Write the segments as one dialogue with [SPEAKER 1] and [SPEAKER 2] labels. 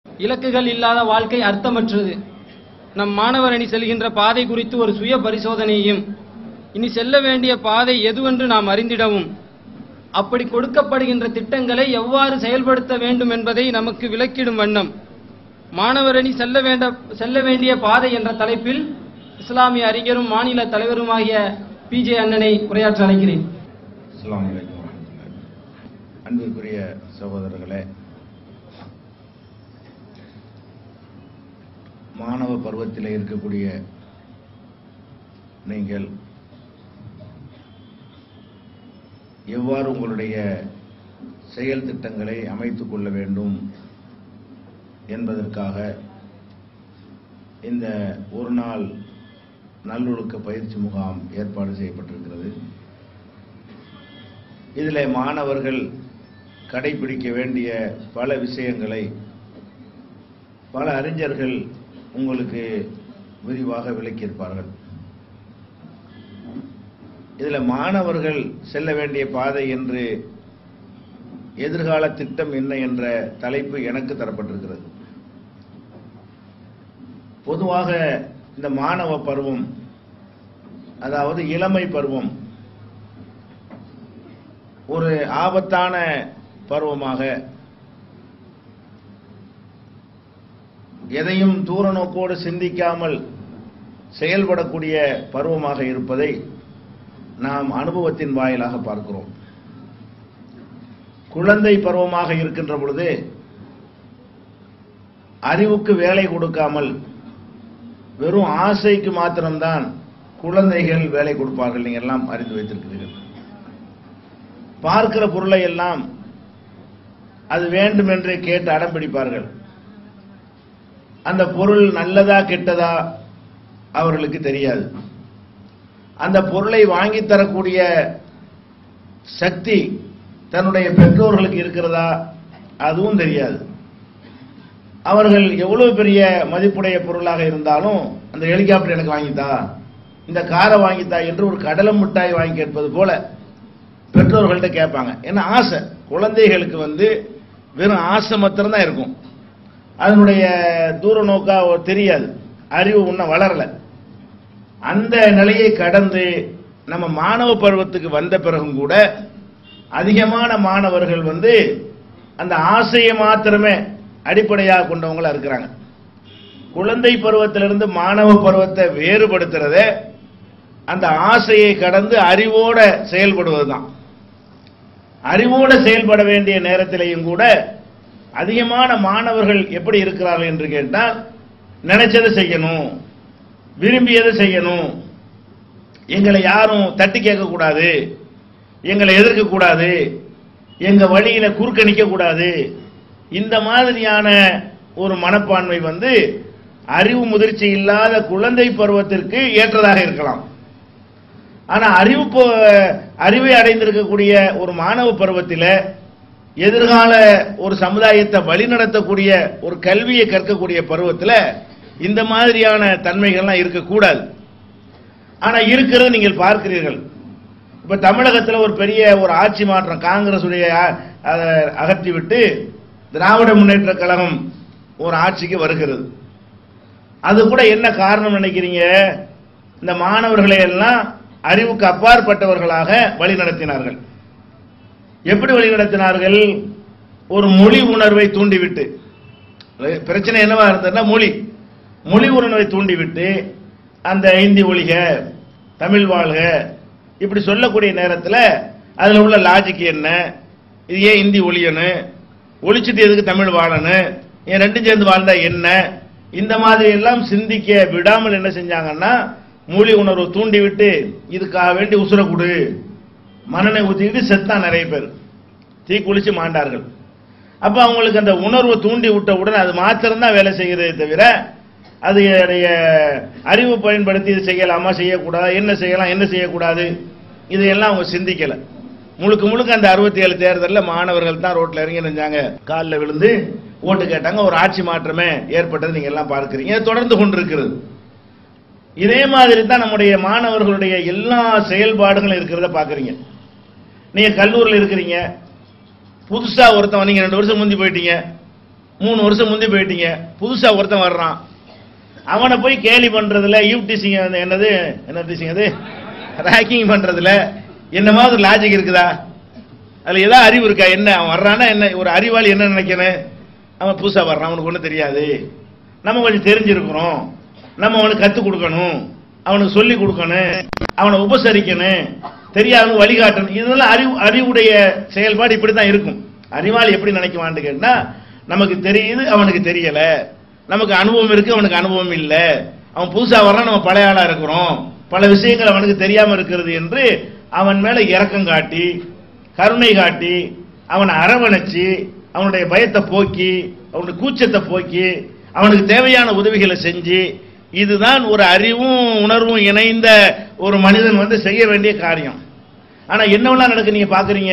[SPEAKER 1] இலக்குகள் இல்லாத வாழ்க்கை அர்த்தமற்றது நம் மாணவர் அணி செல்கின்ற பாதை குறித்து ஒரு சுய பரிசோதனையையும் இனி செல்ல வேண்டிய பாதை எதுவென்று நாம் அறிந்திடவும் அப்படி கொடுக்கப்படுகின்ற திட்டங்களை எவ்வாறு செயல்படுத்த வேண்டும் என்பதை நமக்கு விளக்கிடும் வண்ணம் மாணவர் அணி செல்ல வேண்ட செல்ல வேண்டிய பாதை என்ற தலைப்பில் இஸ்லாமிய அறிஞரும் மாநில தலைவருமாகிய பிஜே அண்ணனை உரையாற்ற அழைக்கிறேன்
[SPEAKER 2] அஸ்ஸலாமு அலைக்கும் வரஹ்மத்துல்லாஹி. அன்பிற்குரிய சகோதரர்களே மாணவ பருவத்தில் இருக்கக்கூடிய நீங்கள் எவ்வாறு உங்களுடைய செயல் திட்டங்களை அமைத்துக் கொள்ள வேண்டும் என்பதற்காக இந்த ஒரு நாள் நல்லொழுக்க பயிற்சி முகாம் ஏற்பாடு செய்யப்பட்டிருக்கிறது இதில் மாணவர்கள் கடைபிடிக்க வேண்டிய பல விஷயங்களை பல அறிஞர்கள் உங்களுக்கு விரிவாக விளக்கியிருப்பார்கள் இதில் மாணவர்கள் செல்ல வேண்டிய பாதை என்று எதிர்கால திட்டம் என்ன என்ற தலைப்பு எனக்கு தரப்பட்டிருக்கிறது பொதுவாக இந்த மாணவ பருவம் அதாவது இளமை பருவம் ஒரு ஆபத்தான பருவமாக எதையும் தூர நோக்கோடு சிந்திக்காமல் செயல்படக்கூடிய பருவமாக இருப்பதை நாம் அனுபவத்தின் வாயிலாக பார்க்கிறோம் குழந்தை பருவமாக இருக்கின்ற பொழுது அறிவுக்கு வேலை கொடுக்காமல் வெறும் ஆசைக்கு மாத்திரம்தான் குழந்தைகள் வேலை கொடுப்பார்கள் நீங்கள் எல்லாம் அறிந்து வைத்திருக்கிறீர்கள் பார்க்கிற பொருளை எல்லாம் அது வேண்டும் என்று கேட்டு அடம் பிடிப்பார்கள் அந்த பொருள் நல்லதா கெட்டதா அவர்களுக்கு தெரியாது அந்த பொருளை வாங்கி தரக்கூடிய சக்தி தன்னுடைய பெற்றோர்களுக்கு இருக்கிறதா அதுவும் தெரியாது அவர்கள் எவ்வளவு பெரிய மதிப்புடைய பொருளாக இருந்தாலும் அந்த ஹெலிகாப்டர் எனக்கு வாங்கித்தா இந்த காரை வாங்கித்தா என்று ஒரு கடலம் மிட்டாய் வாங்கி கேட்பது போல பெற்றோர்கள்ட்ட கேட்பாங்க ஏன்னா ஆசை குழந்தைகளுக்கு வந்து வெறும் ஆசை மாத்திரம்தான் இருக்கும் அதனுடைய தூர நோக்கா தெரியாது அறிவு இன்னும் வளரல அந்த நிலையை கடந்து நம்ம மாணவ பருவத்துக்கு வந்த பிறகும் கூட அதிகமான மாணவர்கள் வந்து அந்த ஆசையை மாத்திரமே அடிப்படையாக கொண்டவங்களா இருக்கிறாங்க குழந்தை பருவத்திலிருந்து மாணவ பருவத்தை வேறுபடுத்துறதே அந்த ஆசையை கடந்து அறிவோட செயல்படுவதுதான் அறிவோட செயல்பட வேண்டிய நேரத்திலையும் கூட அதிகமான மாணவர்கள் எப்படி இருக்கிறார்கள் என்று கேட்டால் நினைச்சதை செய்யணும் விரும்பியதை செய்யணும் எங்களை யாரும் தட்டி கேட்கக்கூடாது எங்களை எதிர்க்கக்கூடாது எங்க வழியில குறுக்கணிக்க கூடாது இந்த மாதிரியான ஒரு மனப்பான்மை வந்து அறிவு முதிர்ச்சி இல்லாத குழந்தை பருவத்திற்கு ஏற்றதாக இருக்கலாம் ஆனா அறிவு போ- அறிவை அடைந்திருக்கக்கூடிய ஒரு மாணவ பருவத்தில் எதிர்கால ஒரு சமுதாயத்தை வழிநடத்தக்கூடிய ஒரு கல்வியை கற்கக்கூடிய பருவத்தில் இந்த மாதிரியான தன்மைகள்லாம் இருக்கக்கூடாது ஆனா இருக்கிறது நீங்கள் பார்க்கிறீர்கள் இப்ப தமிழகத்தில் ஒரு பெரிய ஒரு ஆட்சி மாற்றம் காங்கிரஸ் உடைய அதை அகற்றிவிட்டு திராவிட முன்னேற்ற கழகம் ஒரு ஆட்சிக்கு வருகிறது அது கூட என்ன காரணம் நினைக்கிறீங்க இந்த மாணவர்களை எல்லாம் அறிவுக்கு அப்பாற்பட்டவர்களாக வழி நடத்தினார்கள் எப்படி வழி நடத்தினார்கள் ஒரு மொழி உணர்வை தூண்டிவிட்டு பிரச்சனை என்னவா இருந்ததுன்னா மொழி மொழி உணர்வை தூண்டிவிட்டு அந்த ஹிந்தி ஒழிக தமிழ் வாழ்க இப்படி சொல்லக்கூடிய நேரத்தில் அதில் உள்ள லாஜிக் என்ன இது ஏன் ஹிந்தி ஒழியணும் ஒழிச்சிட்டு எதுக்கு தமிழ் வாழணும் ஏன் ரெண்டும் சேர்ந்து வாழ்ந்தா என்ன இந்த மாதிரி எல்லாம் சிந்திக்க விடாமல் என்ன செஞ்சாங்கன்னா மொழி உணர்வை தூண்டி விட்டு இதுக்காக வேண்டி உசுர கொடு மனனை ஊத்திக்கிட்டு செத்தான் நிறைய பேர் தீ குளிச்சு மாண்டார்கள் அப்ப அவங்களுக்கு அந்த உணர்வை தூண்டி விட்ட உடனே அது மாத்திரம்தான் வேலை செய்கிறதே தவிர அது என்னுடைய அறிவு பயன்படுத்தி இது செய்யலாமா செய்யக்கூடாதா என்ன செய்யலாம் என்ன செய்யக்கூடாது இதையெல்லாம் அவங்க சிந்திக்கல முழுக்க முழுக்க அந்த அறுபத்தி ஏழு தேர்தலில் மாணவர்கள் தான் ரோட்ல இறங்கி நினைஞ்சாங்க காலில் விழுந்து ஓட்டு கேட்டாங்க ஒரு ஆட்சி மாற்றமே ஏற்பட்டது நீங்க எல்லாம் பார்க்கிறீங்க இது தொடர்ந்து கொண்டிருக்கிறது இதே மாதிரி தான் நம்முடைய மாணவர்களுடைய எல்லா செயல்பாடுகளும் இருக்கிறத பாக்குறீங்க நீங்க கல்லூரியில் இருக்கிறீங்க புதுசா ஒருத்தன் நீங்க ரெண்டு வருஷம் முந்தி போயிட்டீங்க மூணு வருஷம் முந்தி போயிட்டீங்க புதுசா ஒருத்தன் வர்றான் அவனை போய் கேலி பண்றதுல யூ டீசிங் என்னது என்ன டீசிங் அது ரேக்கிங் பண்றதுல என்ன மாதிரி லாஜிக் இருக்குதா அதுல ஏதாவது அறிவு இருக்கா என்ன அவன் வர்றான்னா என்ன ஒரு அறிவாளி என்ன நினைக்கணும் அவன் புதுசா வர்றான் அவனுக்கு ஒன்றும் தெரியாது நம்ம கொஞ்சம் தெரிஞ்சிருக்கிறோம் நம்ம அவனுக்கு கற்றுக் கொடுக்கணும் அவனுக்கு சொல்லி கொடுக்கணும் அவனை உபசரிக்கணும் தெரியாதவங்க வழிகாட்டணும் இதெல்லாம் அறிவு அறிவுடைய செயல்பாடு இப்படி தான் இருக்கும் அறிவாளி எப்படி நினைக்குவான்னு கேட்டா நமக்கு தெரியுது அவனுக்கு தெரியல நமக்கு அனுபவம் இருக்கு அவனுக்கு அனுபவம் இல்லை அவன் புதுசா வர்றான் நம்ம பழைய ஆளா இருக்கிறோம் பல விஷயங்கள் அவனுக்கு தெரியாம இருக்கிறது என்று அவன் மேல இரக்கம் காட்டி கருணை காட்டி அவனை அரவணைச்சு அவனுடைய பயத்தை போக்கி அவனுடைய கூச்சத்தை போக்கி அவனுக்கு தேவையான உதவிகளை செஞ்சு இதுதான் ஒரு அறிவும் உணர்வும் இணைந்த ஒரு மனிதன் வந்து செய்ய வேண்டிய காரியம் ஆனா என்னவெல்லாம் நடக்கு நீங்க பாக்குறீங்க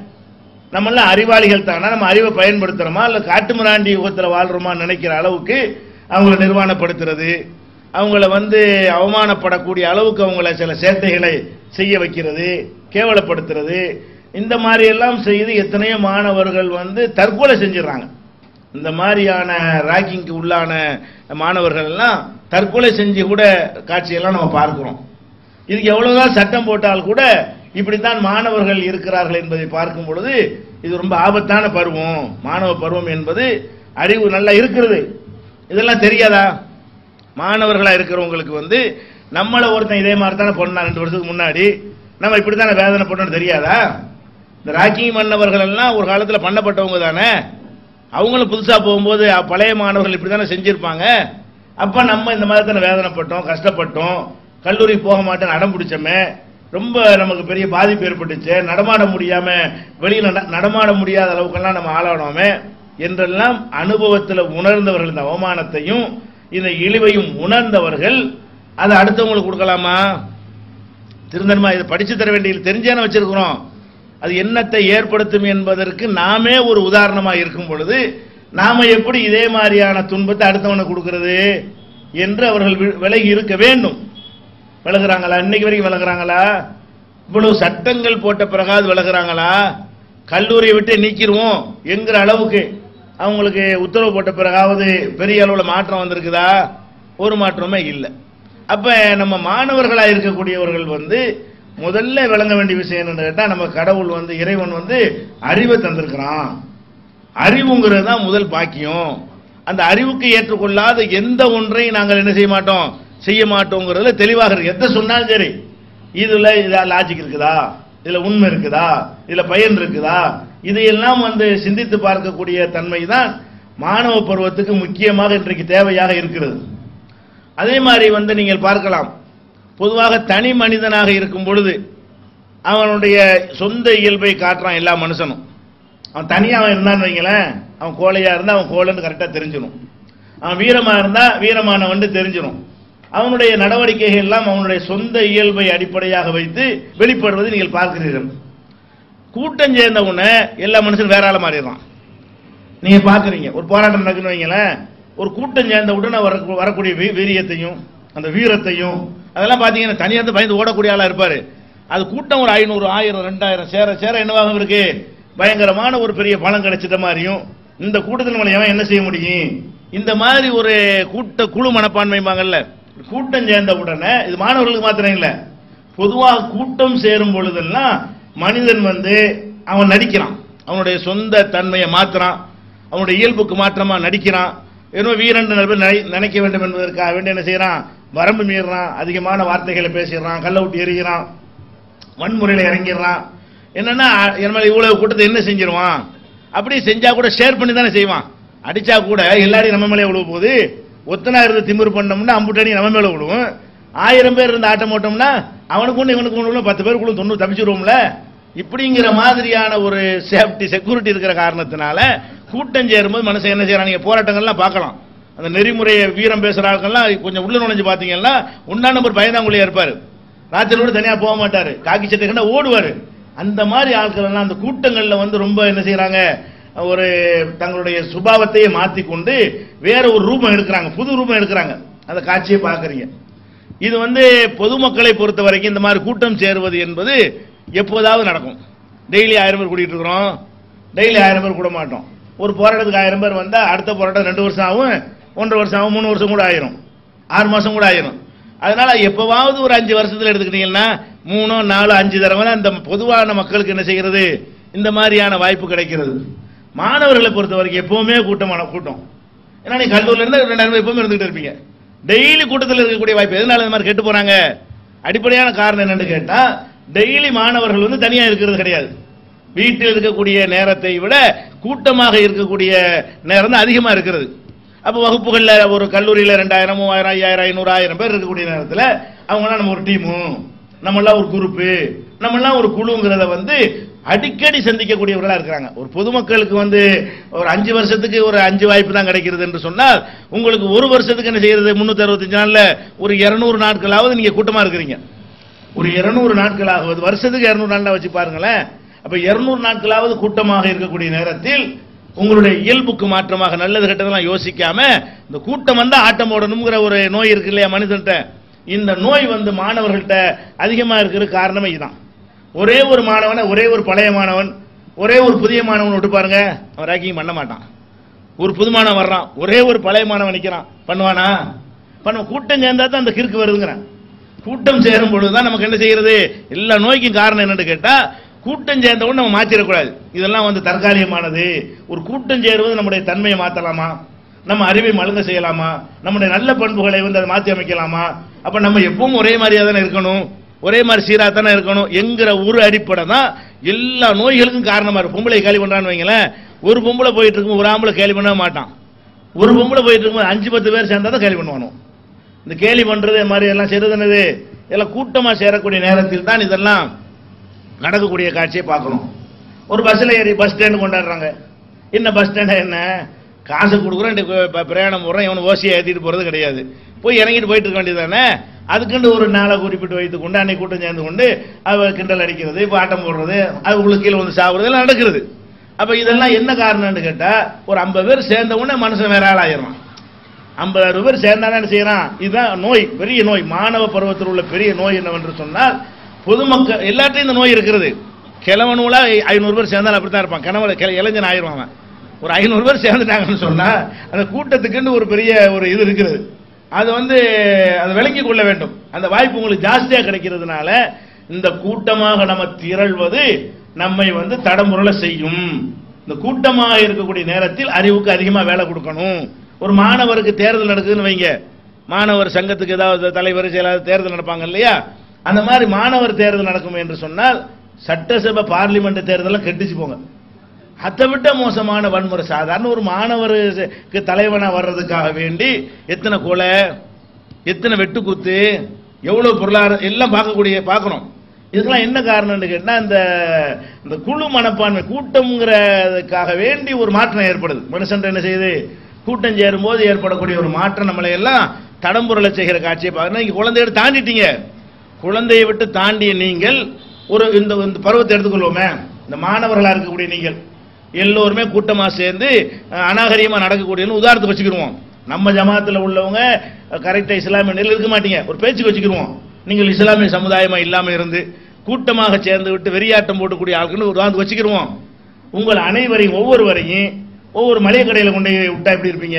[SPEAKER 2] நம்மளாம் அறிவாளிகள் தானா நம்ம அறிவை பயன்படுத்துறோமா இல்ல காட்டுமிராண்டி யுகத்துல வாழ்றோமா நினைக்கிற அளவுக்கு அவங்கள நிர்வாணப்படுத்துறது அவங்கள வந்து அவமானப்படக்கூடிய அளவுக்கு அவங்கள சில சேட்டைகளை செய்ய வைக்கிறது கேவலப்படுத்துறது இந்த மாதிரி எல்லாம் செய்து எத்தனையோ மாணவர்கள் வந்து தற்கொலை செஞ்சிடறாங்க இந்த மாதிரியான ராக்கிங்க்கு உள்ளான மாணவர்கள் எல்லாம் தற்கொலை செஞ்சு கூட காட்சியெல்லாம் நம்ம பார்க்கிறோம் இதுக்கு எவ்வளவுதான் சட்டம் போட்டால் கூட இப்படித்தான் மாணவர்கள் இருக்கிறார்கள் என்பதை பார்க்கும் பொழுது இது ரொம்ப ஆபத்தான பருவம் மாணவ பருவம் என்பது அறிவு நல்லா இருக்கிறது இதெல்லாம் தெரியாதா மாணவர்களா இருக்கிறவங்களுக்கு வந்து நம்மள ஒருத்தன் இதே மாதிரி தானே பண்ணா ரெண்டு வருஷத்துக்கு முன்னாடி நம்ம இப்படி தானே வேதனை பண்ணணும் தெரியாதா இந்த ராக்கிங் பண்ணவர்கள் எல்லாம் ஒரு காலத்துல பண்ணப்பட்டவங்க தானே அவங்களும் புதுசா போகும்போது அ- பழைய மாணவர்கள் இப்படி தானே செஞ்சிருப்பாங்க அப்ப நம்ம இந்த மாதிரி தானே வேதனைப்பட்டோம் கஷ்டப்பட்டோம் கல்லூரி போக மாட்டேன்னு அடம் பிடிச்சோமே ரொம்ப நமக்கு பெரிய பாதிப்பு ஏற்பட்டுச்சு நடமாட முடியாம வெளியில ந- நடமாட முடியாத அளவுக்கெல்லாம் நம்ம ஆளானோமே என்றெல்லாம் அனுபவத்தில் உணர்ந்தவர்கள் இந்த அவமானத்தையும் இந்த இழிவையும் உணர்ந்தவர்கள் அதை அடுத்தவங்களுக்கு கொடுக்கலாமா திருந்தன்மா இதை படிச்சு தர வேண்டியது தெரிஞ்சான வச்சிருக்கிறோம் அது என்னத்தை ஏற்படுத்தும் என்பதற்கு நாமே ஒரு உதாரணமா இருக்கும் பொழுது நாம எப்படி இதே மாதிரியான துன்பத்தை அடுத்தவனுக்கு கொடுக்கிறது என்று அவர்கள் வி- விலகி இருக்க வேண்டும் விலகுறாங்களா இன்னைக்கு வரைக்கும் விலகுறாங்களா இவ்வளவு சட்டங்கள் போட்ட பிறகாவது விலகுறாங்களா கல்லூரியை விட்டு நீக்கிடுவோம் என்கிற அளவுக்கு அவங்களுக்கு உத்தரவு போட்ட பிறகாவது பெரிய அளவுல மாற்றம் வந்திருக்குதா ஒரு மாற்றமே இல்லை அப்ப நம்ம மாணவர்களா இருக்கக்கூடியவர்கள் வந்து முதல்ல விளங்க வேண்டிய விஷயம் என்னன்னு கேட்டா நம்ம கடவுள் வந்து இறைவன் வந்து அறிவை தந்திருக்கிறான் அறிவுங்கிறது தான் முதல் பாக்கியம் அந்த அறிவுக்கு ஏற்றுக்கொள்ளாத எந்த ஒன்றையும் நாங்கள் என்ன செய்ய மாட்டோம் செய்ய மாட்டோங்கிறதுல தெளிவாக இருக்கு எதை சொன்னாலும் சரி இதுல இதா லாஜிக் இருக்குதா இதுல உண்மை இருக்குதா இதுல பயன் இருக்குதா இதையெல்லாம் வந்து சிந்தித்து பார்க்கக்கூடிய தன்மை தான் மாணவ பருவத்துக்கு முக்கியமாக இன்றைக்கு தேவையாக இருக்கிறது அதே மாதிரி வந்து நீங்கள் பார்க்கலாம் பொதுவாக தனி மனிதனாக இருக்கும் பொழுது அவனுடைய சொந்த இயல்பை காட்டுறான் எல்லா மனுஷனும் அவன் தனியா அவன் இருந்தான்னு வைங்களேன் அவன் கோழையா இருந்தா அவன் கோழைன்னு கரெக்டா தெரிஞ்சிடும் அவன் வீரமா இருந்தா வீரமானவன் தெரிஞ்சிடும் அவனுடைய நடவடிக்கைகள் எல்லாம் அவனுடைய சொந்த இயல்பை அடிப்படையாக வைத்து வெளிப்படுவதை நீங்கள் பார்க்கிறீர்கள் கூட்டம் சேர்ந்த உடனே எல்லா மனுஷனும் வேற ஆள மாறிடுறான் நீங்க பாக்குறீங்க ஒரு போராட்டம் நடக்குன்னு வைங்களேன் ஒரு கூட்டம் சேர்ந்த உடனே வர வரக்கூடிய வீ- வீரியத்தையும் அந்த வீரத்தையும் அதெல்லாம் பாத்தீங்கன்னா தனியா இருந்து பயந்து ஓடக்கூடிய ஆளா இருப்பாரு அது கூட்டம் ஒரு ஐநூறு ஆயிரம் ரெண்டாயிரம் சேர சேர என்னவாக இருக்கு பயங்கரமான ஒரு பெரிய பலம் கிடைச்சிட்ட மாதிரியும் இந்த கூட்டத்தில் நம்மளை எவன் என்ன செய்ய முடியும் இந்த மாதிரி ஒரு கூட்ட குழு மனப்பான்மைப்பாங்கல்ல கூட்டம் சேர்ந்த உடனே இது மாணவர்களுக்கு மாத்திரம் இல்ல பொதுவாக கூட்டம் சேரும் பொழுதெல்லாம் மனிதன் வந்து அவன் நடிக்கிறான் அவனுடைய சொந்த தன்மையை மாத்துறான் அவனுடைய இயல்புக்கு மாற்றமா நடிக்கிறான் ஏதோ வீரன் நினை- நினைக்க வேண்டும் என்பதற்காக வேண்டி என்ன செய்யறான் வரம்பு மீறுறான் அதிகமான வார்த்தைகளை பேசிடுறான் கல்ல விட்டு எறிகிறான் வன்முறையில இறங்கிடுறான் என்னன்னா என்ன இவ்வளவு கூட்டத்தை என்ன செஞ்சிருவான் அப்படி செஞ்சா கூட ஷேர் பண்ணி தானே செய்வான் அடிச்சா கூட எல்லாரையும் நம்ம மேலே விழுவ போகுது ஒத்தனா இருந்து திமிரு பண்ணோம்னா அம்புட்டடி நம்ம மேல விழுவும் ஆயிரம் பேர் இருந்து ஆட்டம் போட்டோம்னா அவனுக்கு ஒண்ணு இவனுக்கு ஒண்ணு விழுவும், பத்து பேருக்குள்ள தொண்ணூறு தப்பிச்சிருவோம்ல இப்படிங்கிற மாதிரியான ஒரு சேஃப்டி செக்யூரிட்டி இருக்கிற காரணத்தினால கூட்டம் சேரும்போது மனுஷன் என்ன செய்யறான் நீங்க போராட்டங்கள்லாம் பார்க்கலாம் அந்த நெறிமுறையை வீரம் பேசுற ஆட்கள்லாம் கொஞ்சம் உள்ள நுழைஞ்சு பாத்தீங்கன்னா உண்டா நம்பர் பயந்தாங்குழியா இருப்பாரு ராத்திரி கூட தனியா போக மாட்டாரு காக்கி சட்டை கண்டா ஓடுவாரு அந்த மாதிரி ஆட்கள் எல்லாம் அந்த கூட்டங்கள்ல வந்து ரொம்ப என்ன செய்யறாங்க ஒரு தங்களுடைய சுபாவத்தையே மாத்தி கொண்டு வேற ஒரு ரூபம் எடுக்கிறாங்க புது ரூபம் எடுக்கிறாங்க அந்த காட்சியை பார்க்கறீங்க இது வந்து பொதுமக்களை பொறுத்த வரைக்கும் இந்த மாதிரி கூட்டம் சேருவது என்பது எப்போதாவது நடக்கும் டெய்லி ஆயிரம் பேர் கூட்டிட்டு இருக்கிறோம் டெய்லி ஆயிரம் பேர் கூட மாட்டோம் ஒரு போராட்டத்துக்கு ஆயிரம் பேர் வந்தா அடுத்த போராட்டம் ரெண்டு வருஷம் ஆகும் ஒன்றரை வருஷம் ஆகும் மூணு வருஷம் கூட ஆயிரும் ஆறு மாசம் கூட ஆயிரும் அதனால எப்பவாவது ஒரு அஞ்சு வருஷத்துல எடுத்துக்கிட்டீங்கன்னா மூணோ நாலு அஞ்சு தடவை தான் இந்த பொதுவான மக்களுக்கு என்ன செய்கிறது இந்த மாதிரியான வாய்ப்பு கிடைக்கிறது மாணவர்களை பொறுத்த வரைக்கும் எப்பவுமே கூட்டமான கூட்டம் ஏன்னா நீ கல்லூரில இருந்து ரெண்டாயிரம் பேர் எப்பவுமே இருந்துகிட்டு இருப்பீங்க டெய்லி கூட்டத்தில் இருக்கக்கூடிய வாய்ப்பு எதனால இந்த மாதிரி கெட்டு போறாங்க அடிப்படையான காரணம் என்னன்னு கேட்டா டெய்லி மாணவர்கள் வந்து தனியா இருக்கிறது கிடையாது வீட்டில் இருக்கக்கூடிய நேரத்தை விட கூட்டமாக இருக்கக்கூடிய நேரம் தான் அதிகமா இருக்கிறது அப்போ வகுப்புகள்ல ஒரு கல்லூரியில ரெண்டாயிரம் மூவாயிரம் ஐயாயிரம் ஐநூறு ஆயிரம் பேர் இருக்கக்கூடிய நேரத்தில் அவங்களாம் நம்ம ஒரு டீமு நம்மளாம் ஒரு குரூப்பு நம்மளாம் ஒரு குழுங்கிறத வந்து அடிக்கடி சந்திக்கக்கூடியவர்களா இருக்கிறாங்க ஒரு பொதுமக்களுக்கு வந்து ஒரு அஞ்சு வருஷத்துக்கு ஒரு அஞ்சு வாய்ப்பு தான் கிடைக்கிறது என்று சொன்னால் உங்களுக்கு ஒரு வருஷத்துக்கு என்ன செய்யறது முன்னூத்தி அறுபத்தஞ்சு நாள்ல ஒரு இருநூறு நாட்களாவது நீங்க கூட்டமா இருக்கிறீங்க ஒரு இருநூறு நாட்கள் ஆகுவது வருஷத்துக்கு இருநூறு நாள் வச்சு பாருங்களேன் அப்ப இருநூறு நாட்களாவது கூட்டமாக இருக்கக்கூடிய நேரத்தில் உங்களுடைய இயல்புக்கு மாற்றமாக நல்லது கெட்டதெல்லாம் யோசிக்காம இந்த கூட்டம் வந்தா ஆட்டம் போடணுங்கிற ஒரு நோய் இருக்கு இல்லையா மனிதன்ட்ட இந்த நோய் வந்து மாணவர்கள்ட்ட அதிகமா இருக்கிற காரணமே இதுதான் ஒரே ஒரு மாணவனை ஒரே ஒரு பழைய மாணவன் ஒரே ஒரு புதிய மாணவன் விட்டு பாருங்க அவன் ரேக்கிங் பண்ண மாட்டான் ஒரு புது மாணவன் வர்றான் ஒரே ஒரு பழைய மாணவன் நிக்கிறான் பண்ணுவானா பண்ண கூட்டம் சேர்ந்தா தான் அந்த கிறுக்கு வருதுங்கிறான் கூட்டம் சேரும் பொழுதுதான் நமக்கு என்ன செய்யறது எல்லா நோய்க்கும் காரணம் என்னன்னு கேட்டா கூட்டம் சேர்ந்த உடனே நம்ம மாத்திரக்கூடாது இதெல்லாம் வந்து தற்காலிகமானது ஒரு கூட்டம் சேருவது நம்முடைய தன்மையை மாத்தலாமா நம்ம அறிவை மழுங்க செய்யலாமா நம்முடைய நல்ல பண்புகளை வந்து அதை மாற்றி அமைக்கலாமா அப்ப நம்ம எப்பவும் ஒரே மாதிரியா தானே இருக்கணும் ஒரே மாதிரி சீரா தானே இருக்கணும் என்கிற ஒரு அடிப்படை தான் எல்லா நோய்களுக்கும் காரணமா இருக்கும் பொம்பளை கேள்வி பண்றான்னு வைங்களேன் ஒரு பொம்பளை போயிட்டு இருக்கும் ஒரு ஆம்பளை கேள்வி பண்ண மாட்டான் ஒரு பொம்பளை போயிட்டு இருக்கும்போது அஞ்சு பத்து பேர் சேர்ந்தா தான் கேள்வி பண்ணுவானோ இந்த கேலி பண்றது இது மாதிரி எல்லாம் செய்யறது என்னது இதெல்லாம் கூட்டமா சேரக்கூடிய நேரத்தில் தான் இதெல்லாம் நடக்கக்கூடிய காட்சியை பார்க்கணும் ஒரு பஸ்ல ஏறி பஸ் ஸ்டாண்டு கொண்டாடுறாங்க என்ன பஸ் ஸ்டாண்ட் என்ன காசு கொடுக்குறோம் இந்த ப- பிரயாணம் போடுறோம் இவன் ஓசியை ஏற்றிட்டு போறது கிடையாது போய் இறங்கிட்டு போயிட்டு இருக்க வேண்டியதானே அதுக்குண்டு ஒரு நாளை குறிப்பிட்டு வைத்துக் கொண்டு அன்னைக்கு கூட்டம் சேர்ந்து கொண்டு அவ கிண்டல் அடிக்கிறது இப்போ ஆட்டம் போடுறது அது உங்களுக்கு கீழே வந்து சாப்பிடுறது எல்லாம் நடக்கிறது அப்ப இதெல்லாம் என்ன காரணம்னு கேட்டா ஒரு ஐம்பது பேர் சேர்ந்த உடனே மனுஷன் வேற ஆள் ஆயிடுறான் ஐம்பது அறுபது பேர் சேர்ந்தானே என்ன செய்யறான் இதுதான் நோய் பெரிய நோய் மாணவ பருவத்தில் உள்ள பெரிய நோய் என்னவென்று சொன்னால் பொதுமக்கள் எல்லாத்தையும் இந்த நோய் இருக்கிறது கிழவனுல ஐநூறு பேர் சேர்ந்தாலும் அப்படித்தான் இருப்பான் கணவன் கிள- இளைஞன் ஆயிடுவான் அவன் ஒரு ஐநூறு பேர் சேர்ந்துட்டாங்கன்னு சொன்னா அந்த கூட்டத்துக்குன்னு ஒரு பெரிய ஒரு இது இருக்கிறது அது வந்து அதை விளங்கிக் கொள்ள வேண்டும் அந்த வாய்ப்பு உங்களுக்கு ஜாஸ்தியா கிடைக்கிறதுனால இந்த கூட்டமாக நம்ம திரள்வது நம்மை வந்து தடமுறல செய்யும் இந்த கூட்டமாக இருக்கக்கூடிய நேரத்தில் அறிவுக்கு அதிகமா வேலை கொடுக்கணும் ஒரு மாணவருக்கு தேர்தல் நடக்குதுன்னு வைங்க மாணவர் சங்கத்துக்கு ஏதாவது தலைவர் செயலாளர் தேர்தல் நடப்பாங்க இல்லையா அந்த மாதிரி மாணவர் தேர்தல் நடக்கும் என்று சொன்னால் சட்டசபை பார்லிமெண்ட் தேர்தலாம் கெட்டுச்சு போங்க அதை விட மோசமான வன்முறை சாதாரண ஒரு மாணவருக்கு தலைவனா வர்றதுக்காக வேண்டி எத்தனை கொலை எத்தனை வெட்டுக்குத்து எவ்வளவு பொருளாதாரம் எல்லாம் பார்க்கக்கூடிய பார்க்கணும் இதுக்கெல்லாம் என்ன காரணம்னு கேட்டா இந்த இந்த குழு மனப்பான்மை கூட்டம்ங்கிறதுக்காக வேண்டி ஒரு மாற்றம் ஏற்படுது மனுஷன் என்ன செய்யுது கூட்டம் சேரும்போது ஏற்படக்கூடிய ஒரு மாற்றம் நம்மளை எல்லாம் தடம்புரலை செய்கிற காட்சியை பார்க்கணும் நீங்க குழந்தைய தாண்டிட்டீங்க குழந்தையை விட்டு தாண்டிய நீங்கள் ஒரு இந்த இந்த பருவத்தை எடுத்துக்கொள்வோமே இந்த மாணவர்களா இருக்கக்கூடிய நீங்கள் எல்லோருமே கூட்டமா சேர்ந்து அஹ், அநாகரிகமா நடக்கக்கூடியன்னு உதாரணத்துக்கு வச்சுக்கிருவோம் நம்ம ஜமாத்துல உள்ளவங்க கரெக்டா இஸ்லாமிய நிலையில் இருக்க மாட்டீங்க ஒரு பேச்சுக்கு வச்சுக்கிருவோம் நீங்கள் இஸ்லாமிய சமுதாயமா இல்லாம இருந்து கூட்டமாக சேர்ந்து விட்டு வெறியாட்டம் போட்டுக்கூடிய ஆட்கள் ஒரு உதாரணத்துக்கு வச்சுக்கிருவோம் உங்கள் அனைவரையும் ஒவ்வொருவரையும் ஒவ்வொரு மளிகை கடையில கொண்டு போய் விட்டா எப்படி இருப்பீங்க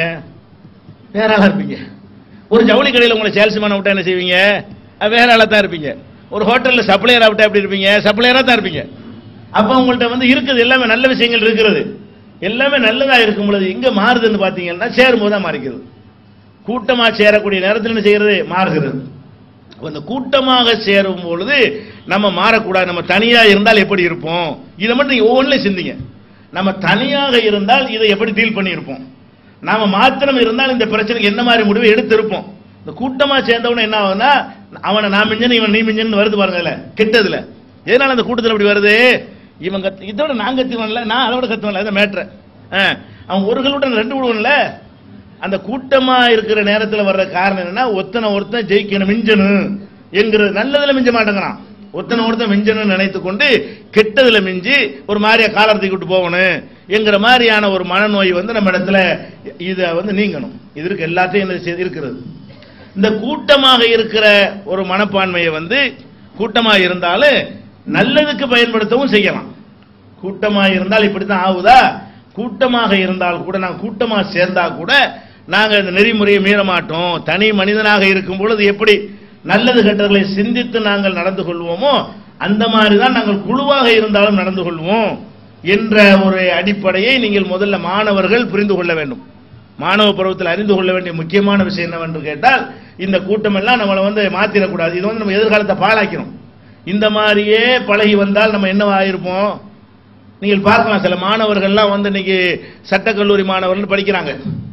[SPEAKER 2] வேற ஆளா இருப்பீங்க ஒரு ஜவுளி கடையில உங்களை சேல்ஸ்மேனை விட்டா என்ன செய்வீங்க அஹ் வேற ஆளா தான் இருப்பீங்க ஒரு ஹோட்டல்ல சப்ளையரா விட்டா எப்படி இருப்பீங்க சப்ளையரா தான் இருப்பீங்க அப்ப உங்கள்ட்ட வந்து இருக்குது எல்லாமே நல்ல விஷயங்கள் இருக்கிறது எல்லாமே நல்லதா இருக்கும் பொழுது எங்க மாறுதுன்னு பாத்தீங்கன்னா சேரும்போது தான் மாறிக்கிறது கூட்டமா சேரக்கூடிய நேரத்தில் என்ன செய்யறது மாறுகிறது அப்ப இந்த கூட்டமாக சேரும் பொழுது நம்ம மாறக்கூடாது நம்ம தனியா இருந்தால் எப்படி இருப்போம் இதை மட்டும் நீங்க ஒவ்வொன்றிலும் சிந்திங்க நம்ம தனியாக இருந்தால் இதை எப்படி டீல் பண்ணியிருப்போம் நாம மாத்திரம் இருந்தால் இந்த பிரச்சனைக்கு என்ன மாதிரி முடிவு எடுத்திருப்போம் இந்த கூட்டமா சேர்ந்தவன என்ன ஆகுதுன்னா அவனை நான் மிஞ்சன் இவன் நீ மிஞ்சன் வருது பாருங்க இதுல கெட்டதுல எதனால அந்த கூட்டத்தில் அப்படி வருது இவன் கத்து இதோட நான் கத்துவன்ல நான் அதோட கத்துவன்ல இதை மேட்ரு அவன் ஒரு கல்விட்ட ரெண்டு விடுவன்ல அந்த கூட்டமா இருக்கிற நேரத்துல வர்ற காரணம் என்னன்னா ஒத்தனை ஒருத்தன் ஜெயிக்கணும் மிஞ்சணும் என்கிறது நல்லதுல மிஞ்ச மாட்டேங்கிறான் ஒத்தனை ஒருத்தன் மிஞ்சணும்னு நினைத்து கொண்டு கெட்டதுல மிஞ்சி ஒரு மாதிரியா காலத்தை விட்டு போகணும் என்கிற மாதிரியான ஒரு மனநோய் வந்து நம்ம இடத்துல இதை வந்து நீங்கணும் இதற்கு எல்லாத்தையும் என்ன செய்து- இருக்கிறது இந்த கூட்டமாக இருக்கிற ஒரு மனப்பான்மையை வந்து கூட்டமாக இருந்தாலும் நல்லதுக்கு பயன்படுத்தவும் செய்யலாம் கூட்டமாக இருந்தால் இப்படித்தான் ஆகுதா கூட்டமாக இருந்தால் கூட நாங்கள் கூட்டமாக சேர்ந்தா கூட நாங்கள் இந்த நெறிமுறையை மீற மாட்டோம் தனி மனிதனாக இருக்கும் பொழுது எப்படி நல்லது கெட்டதுகளை சிந்தித்து நாங்கள் நடந்து கொள்வோமோ அந்த மாதிரி தான் நாங்கள் குழுவாக இருந்தாலும் நடந்து கொள்வோம் என்ற ஒரு அடிப்படையை நீங்கள் முதல்ல மாணவர்கள் புரிந்து கொள்ள வேண்டும் மாணவ பருவத்தில் அறிந்து கொள்ள வேண்டிய முக்கியமான விஷயம் என்னவென்று கேட்டால் இந்த கூட்டம் எல்லாம் நம்மளை வந்து மாத்திரக்கூடாது இது வந்து நம்ம எதிர்காலத்தை பாழாக்கிறோம் இந்த மாதிரியே பழகி வந்தால் நம்ம என்னவாயிருப்போம் நீங்கள் பார்க்கலாம் சில மாணவர்கள்லாம் வந்து இன்னைக்கு சட்டக்கல்லூரி மாணவர்கள் படிக்கிறாங்க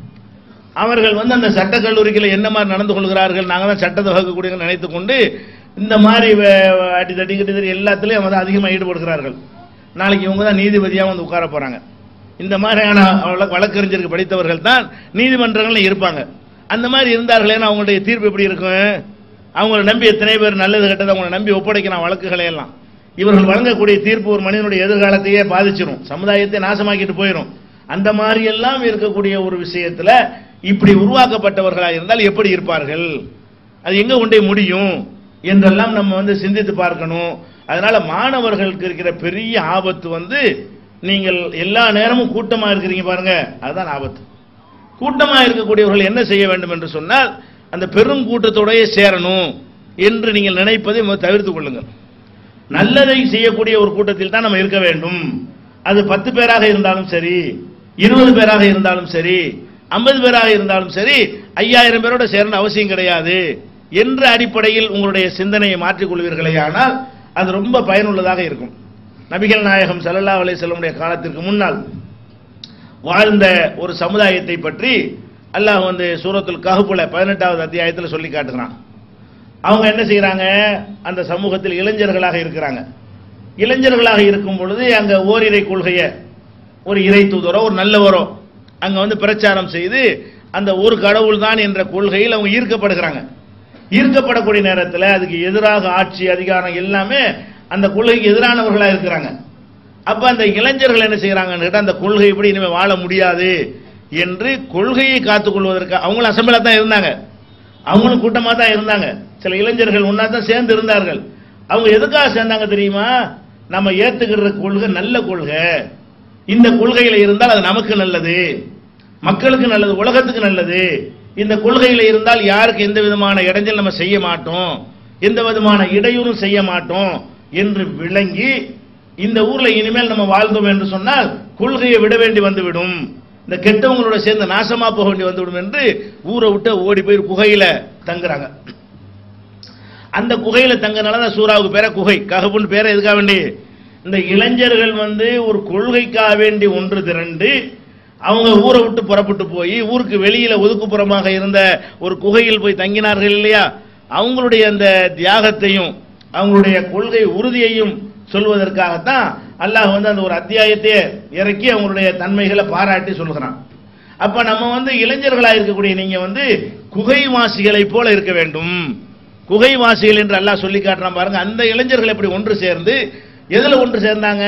[SPEAKER 2] அவர்கள் வந்து அந்த சட்டக்கல்லூரிகளை என்ன மாதிரி நடந்து கொள்கிறார்கள் நாங்கள் தான் சட்டத்தை வகுக்கக்கூடிய நினைத்து கொண்டு இந்த மாதிரி வே- அடி தட்டி கிட்டி தட்டி எல்லாத்துலேயும் வந்து அதிகமாக ஈடுபடுகிறார்கள் நாளைக்கு இவங்க தான் நீதிபதியாக வந்து உட்கார போகிறாங்க இந்த மாதிரியான வழக்கு- வழக்கறிஞருக்கு படித்தவர்கள் தான் நீதிமன்றங்களில் இருப்பாங்க அந்த மாதிரி இருந்தார்களேன்னு அவங்களுடைய தீர்ப்பு எப்படி இருக்கும் அவங்கள நம்பி எத்தனை பேர் நல்லது கெட்டது அவங்கள நம்பி ஒப்படைக்கிறான் வழக்குகளை எல்லாம் இவர்கள் வழங்கக்கூடிய தீர்ப்பு ஒரு மனிதனுடைய எதிர்காலத்தையே பாதிச்சிரும் சமுதாயத்தை நாசமாக்கிட்டு போயிடும் அந்த மாதிரி எல்லாம் இருக்கக்கூடிய ஒரு விஷயத்துல இப்படி உருவாக்கப்பட்டவர்களாக இருந்தால் எப்படி இருப்பார்கள் அது எங்க கொண்டே முடியும் என்றெல்லாம் நம்ம வந்து சிந்தித்து பார்க்கணும் அதனால மாணவர்களுக்கு இருக்கிற பெரிய ஆபத்து வந்து நீங்கள் எல்லா நேரமும் கூட்டமா இருக்கிறீங்க பாருங்க அதுதான் ஆபத்து கூட்டமா இருக்கக்கூடியவர்கள் என்ன செய்ய வேண்டும் என்று சொன்னால் அந்த பெரும் கூட்டத்தோடயே சேரணும் என்று நீங்கள் நினைப்பதை முதல்ல தவிர்த்துக் கொள்ளுங்கள் நல்லதை செய்யக்கூடிய ஒரு கூட்டத்தில் தான் நம்ம இருக்க வேண்டும் அது பத்து பேராக இருந்தாலும் சரி இருபது பேராக இருந்தாலும் சரி ஐம்பது பேராக இருந்தாலும் சரி ஐயாயிரம் பேரோட சேரணும் அவசியம் கிடையாது என்ற அடிப்படையில் உங்களுடைய சிந்தனையை மாற்றிக் கொள்வீர்களே ஆனால் அது ரொம்ப பயனுள்ளதாக இருக்கும் நபிகள் நாயகம் ஸல்லல்லாஹு அலைஹி வஸல்லமுடைய காலத்திற்கு முன்னால் வாழ்ந்த ஒரு சமுதாயத்தை பற்றி அல்லாஹ் வந்து சூரத்துல் கஹ்புல பதினெட்டாவது அத்தியாயத்தில் சொல்லி காட்டுகிறான் அவங்க என்ன செய்றாங்க அந்த சமூகத்தில் இளைஞர்களாக இருக்கிறாங்க இளைஞர்களாக இருக்கும் பொழுது அங்க ஓரிரை கொள்கையை ஒரு இறை தூதரோ ஒரு நல்லவரோ அங்க வந்து பிரச்சாரம் செய்து அந்த ஒரு கடவுள் தான் என்ற கொள்கையில் அவங்க ஈர்க்கப்படுகிறாங்க ஈர்க்கப்படக்கூடிய நேரத்தில் அதுக்கு எதிராக ஆட்சி அதிகாரம் எல்லாமே அந்த கொள்கைக்கு எதிரானவர்களா இருக்கிறாங்க அப்ப அந்த இளைஞர்கள் என்ன செய்யறாங்கன்னு கேட்டா அந்த கொள்கை இப்படி இனிமே வாழ முடியாது என்று கொள்கையை காத்துக்கொள்வதற்கு அவங்களும் அசம்பிளா தான் இருந்தாங்க அவங்களும் கூட்டமா தான் இருந்தாங்க சில இளைஞர்கள் ஒன்னா தான் சேர்ந்து இருந்தார்கள் அவங்க எதுக்காக சேர்ந்தாங்க தெரியுமா நம்ம ஏத்துக்கிற கொள்கை நல்ல கொள்கை இந்த கொள்கையில இருந்தால் அது நமக்கு நல்லது மக்களுக்கு நல்லது உலகத்துக்கு நல்லது இந்த கொள்கையில இருந்தால் யாருக்கு எந்த விதமான இடைஞ்சல் நம்ம செய்ய மாட்டோம் எந்த விதமான இடையூறும் செய்ய மாட்டோம் என்று விளங்கி இந்த ஊர்ல இனிமேல் நம்ம வாழ்ந்தோம் என்று சொன்னால் கொள்கையை விட வேண்டி வந்துவிடும் இந்த கெட்டவங்களோட சேர்ந்து நாசமா போக வேண்டி வந்துவிடும் என்று ஊரை விட்டு ஓடி போய் குகையில தங்குறாங்க அந்த குகையில தங்கனால தான் சூறாவுக்கு பேர குகை கஹபுன்னு பேர எதுக்காக வேண்டி இந்த இளைஞர்கள் வந்து ஒரு கொள்கைக்காக வேண்டி ஒன்று திரண்டு அவங்க ஊரை விட்டு புறப்பட்டு போய் ஊருக்கு வெளியில ஒதுக்குப்புறமாக இருந்த ஒரு குகையில் போய் தங்கினார்கள் இல்லையா அவங்களுடைய அந்த தியாகத்தையும் அவங்களுடைய கொள்கை உறுதியையும் சொல்வதற்காகத்தான் அல்லாஹ் வந்து அந்த ஒரு அத்தியாயத்தையே இறக்கி அவங்களுடைய தன்மைகளை பாராட்டி சொல்கிறான் அப்ப நம்ம வந்து இளைஞர்களா இருக்கக்கூடிய நீங்க வந்து குகைவாசிகளை போல இருக்க வேண்டும் குகைவாசிகள் என்று அல்லாஹ் சொல்லி காட்டுறான் பாருங்க அந்த இளைஞர்கள் எப்படி ஒன்று சேர்ந்து எதுல ஒன்று சேர்ந்தாங்க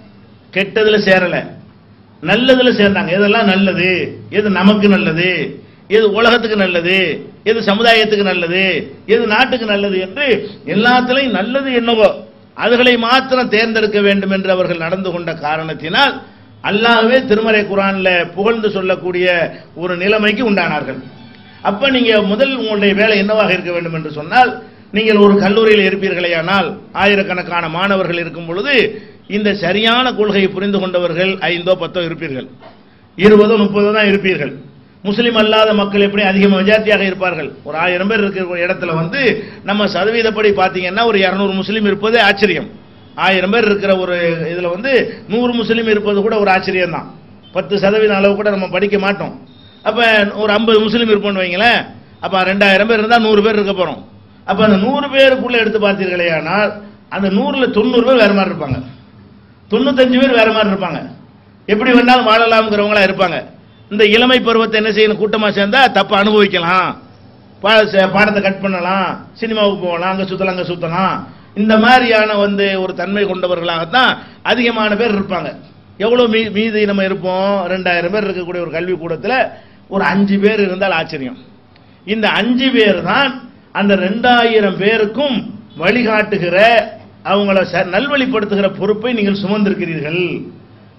[SPEAKER 2] கெட்டதுல சேரல நல்லதுல சேர்ந்தாங்க எதெல்லாம் நல்லது எது நமக்கு நல்லது எது உலகத்துக்கு நல்லது எது சமுதாயத்துக்கு நல்லது எது நாட்டுக்கு நல்லது என்று எல்லாத்திலையும் நல்லது என்னவோ அதுகளை மாத்திரம் தேர்ந்தெடுக்க வேண்டும் என்று அவர்கள் நடந்து கொண்ட காரணத்தினால் அல்லாஹ்வே திருமறை குரான்ல புகழ்ந்து சொல்லக்கூடிய ஒரு நிலைமைக்கு உண்டானார்கள் அப்ப நீங்க முதல் உங்களுடைய வேலை என்னவாக இருக்க வேண்டும் என்று சொன்னால் நீங்கள் ஒரு கல்லூரியில் இருப்பீர்களேயானால் ஆயிரக்கணக்கான மாணவர்கள் இருக்கும் பொழுது இந்த சரியான கொள்கையை புரிந்து கொண்டவர்கள் ஐந்தோ பத்தோ இருப்பீர்கள் இருபதோ முப்பதோ தான் இருப்பீர்கள் முஸ்லிம் அல்லாத மக்கள் எப்படி அதிக மெஜாரிட்டியாக இருப்பார்கள் ஒரு ஆயிரம் பேர் இருக்கிற ஒரு இடத்துல வந்து நம்ம சதவீதப்படி பார்த்தீங்கன்னா ஒரு இரநூறு முஸ்லீம் இருப்பதே ஆச்சரியம் ஆயிரம் பேர் இருக்கிற ஒரு இதுல வந்து நூறு முஸ்லீம் இருப்பது கூட ஒரு ஆச்சரியம் தான் பத்து சதவீதம் அளவு கூட நம்ம படிக்க மாட்டோம் அப்ப ஒரு ஐம்பது முஸ்லீம் இருப்போம்னு வைங்களேன் அப்ப ரெண்டாயிரம் பேர் இருந்தா நூறு பேர் இருக்க போறோம் அப்ப அந்த நூறு பேருக்குள்ள எடுத்து பார்த்தீர்களே ஆனால் அந்த நூறுல தொண்ணூறு பேர் வேற மாதிரி இருப்பாங்க தொண்ணூத்தஞ்சு பேர் வேற மாதிரி இருப்பாங்க எப்படி வேணாலும் வாழலாம்ங்கிறவங்களா இருப்பாங்க இந்த இளமை பருவத்தை என்ன செய்யணும் கூட்டமா சேர்ந்தா தப்ப அனுபவிக்கலாம் பா- ச- பாடத்தை கட் பண்ணலாம் சினிமாவுக்கு போகலாம் அங்க சுத்தலாம் அங்க சுத்தலாம் இந்த மாதிரியான வந்து ஒரு தன்மை கொண்டவர்களாகத்தான் அதிகமான பேர் இருப்பாங்க எவ்வளவு மீ மீதி நம்ம இருப்போம் ரெண்டாயிரம் பேர் இருக்கக்கூடிய ஒரு கல்வி கூடத்துல ஒரு அஞ்சு பேர் இருந்தால் ஆச்சரியம் இந்த அஞ்சு பேர் தான் அந்த ரெண்டாயிரம் பேருக்கும் வழிகாட்டுகிற அவங்கள ச- நல்வழிப்படுத்துகிற பொறுப்பை நீங்கள் சுமந்திருக்கிறீர்கள்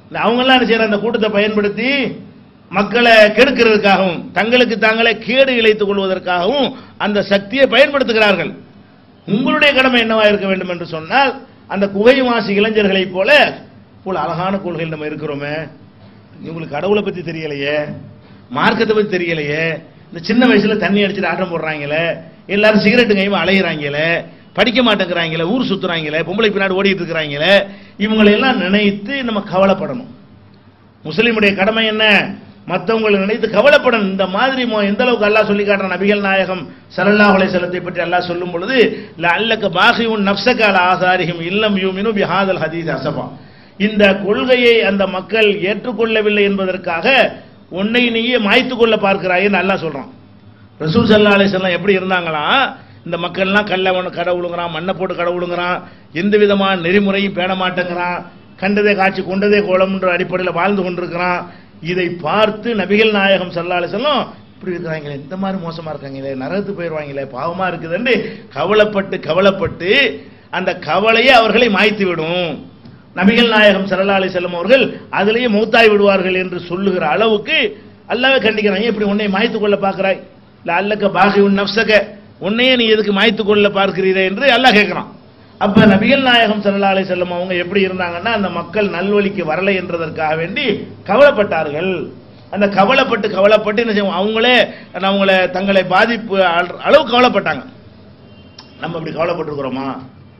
[SPEAKER 2] இந்த அவங்கெல்லாம் என்ன செய்யற அந்த கூட்டத்தை பயன்படுத்தி மக்களை கெடுக்கிறதுக்காகவும் தங்களுக்கு தாங்களே கேடு இழைத்துக் கொள்வதற்காகவும் அந்த சக்தியை பயன்படுத்துகிறார்கள் உங்களுடைய கடமை என்னவா இருக்க வேண்டும் என்று சொன்னால் அந்த குகைவாசி இளைஞர்களைப் போல போல அழகான கொள்கையில் நம்ம இருக்கிறோமே உங்களுக்கு கடவுளை பத்தி தெரியலையே மார்க்கத்தை பத்தி தெரியலையே இந்த சின்ன வயசுல தண்ணி அடிச்சுட்டு ஆட்டம் போடுறாங்களே எல்லாரும் சிகரெட்டு கையும் அலையிறாங்களே படிக்க மாட்டேங்கிறாங்களே ஊர் சுத்துறாங்களே பொம்பளை பின்னாடி ஓடிட்டு இருக்கிறாங்களே இவங்களை எல்லாம் நினைத்து நம்ம கவலைப்படணும் முஸ்லிமுடைய கடமை என்ன மற்றவங்களை நினைத்து கவலைப்படணும் இந்த மாதிரி மோ- எந்த அளவுக்கு அல்லாஹ் சொல்லி காட்டுற நபிகள் நாயகம் ஸல்லல்லாஹு அலைஹி வஸல்லத்தை பற்றி அல்லாஹ் சொல்லும் பொழுது லஅல்லக பாகியுன் நஃப்ஸக அலா ஆசாரிஹிம் இல்லம் யூமினு பிஹாதல் ஹதீஸ் அசபா இந்த கொள்கையை அந்த மக்கள் ஏற்றுக்கொள்ளவில்லை என்பதற்காக உன்னை நீயே மாய்த்துக் கொள்ள பார்க்கிறாய்ன்னு அல்லாஹ் சொல்றான் ரசூல் சல்லா அலிஸ்லாம் எப்படி இருந்தாங்களாம் இந்த மக்கள்லாம் கல்ல ஒன்று கடவுளுங்கிறான் மண்ணை போட்டு கடவுளுங்கிறான் எந்த விதமான நெறிமுறையும் பேண மாட்டேங்கிறான் கண்டதே காட்சி கொண்டதே கோலம்ன்ற அடிப்படையில் வாழ்ந்து கொண்டிருக்கிறான் இதை பார்த்து நபிகள் நாயகம் சல்லா அலிஸ்லாம் இப்படி இருக்கிறாங்களே இந்த மாதிரி மோசமா இருக்காங்களே நரகத்து போயிடுவாங்களே பாவமா இருக்குதுன்னு கவலைப்பட்டு கவலைப்பட்டு அந்த கவலையை அவர்களை மாய்த்து விடும் நபிகள் நாயகம் ஸல்லல்லாஹு அலைஹி வஸல்லம் அவர்கள் அதிலேயே மௌத்தாய் விடுவார்கள் என்று சொல்லுகிற அளவுக்கு அல்லாஹ்வே கண்டிக்கிறாங்க இப்படி உன்னை மாய்த்து கொள்ள பார்க்கிறாய் இல்ல அல்லக்க பாகி உன் நப்சக உன்னையே நீ எதுக்கு மாய்த்து கொள்ள பார்க்கிறீரே என்று அல்லாஹ் கேட்கிறான் அப்ப நபிகள் நாயகம் ஸல்லல்லாஹு அலைஹி வஸல்லம் அவங்க எப்படி இருந்தாங்கன்னா அந்த மக்கள் நல்வழிக்கு வரலை என்றதற்காக வேண்டி கவலைப்பட்டார்கள் அந்த கவலைப்பட்டு கவலைப்பட்டு என்ன செய்வோம் அவங்களே அவங்கள தங்களை பாதிப்பு அள- அளவு கவலைப்பட்டாங்க நம்ம அப்படி கவலைப்பட்டிருக்கிறோமா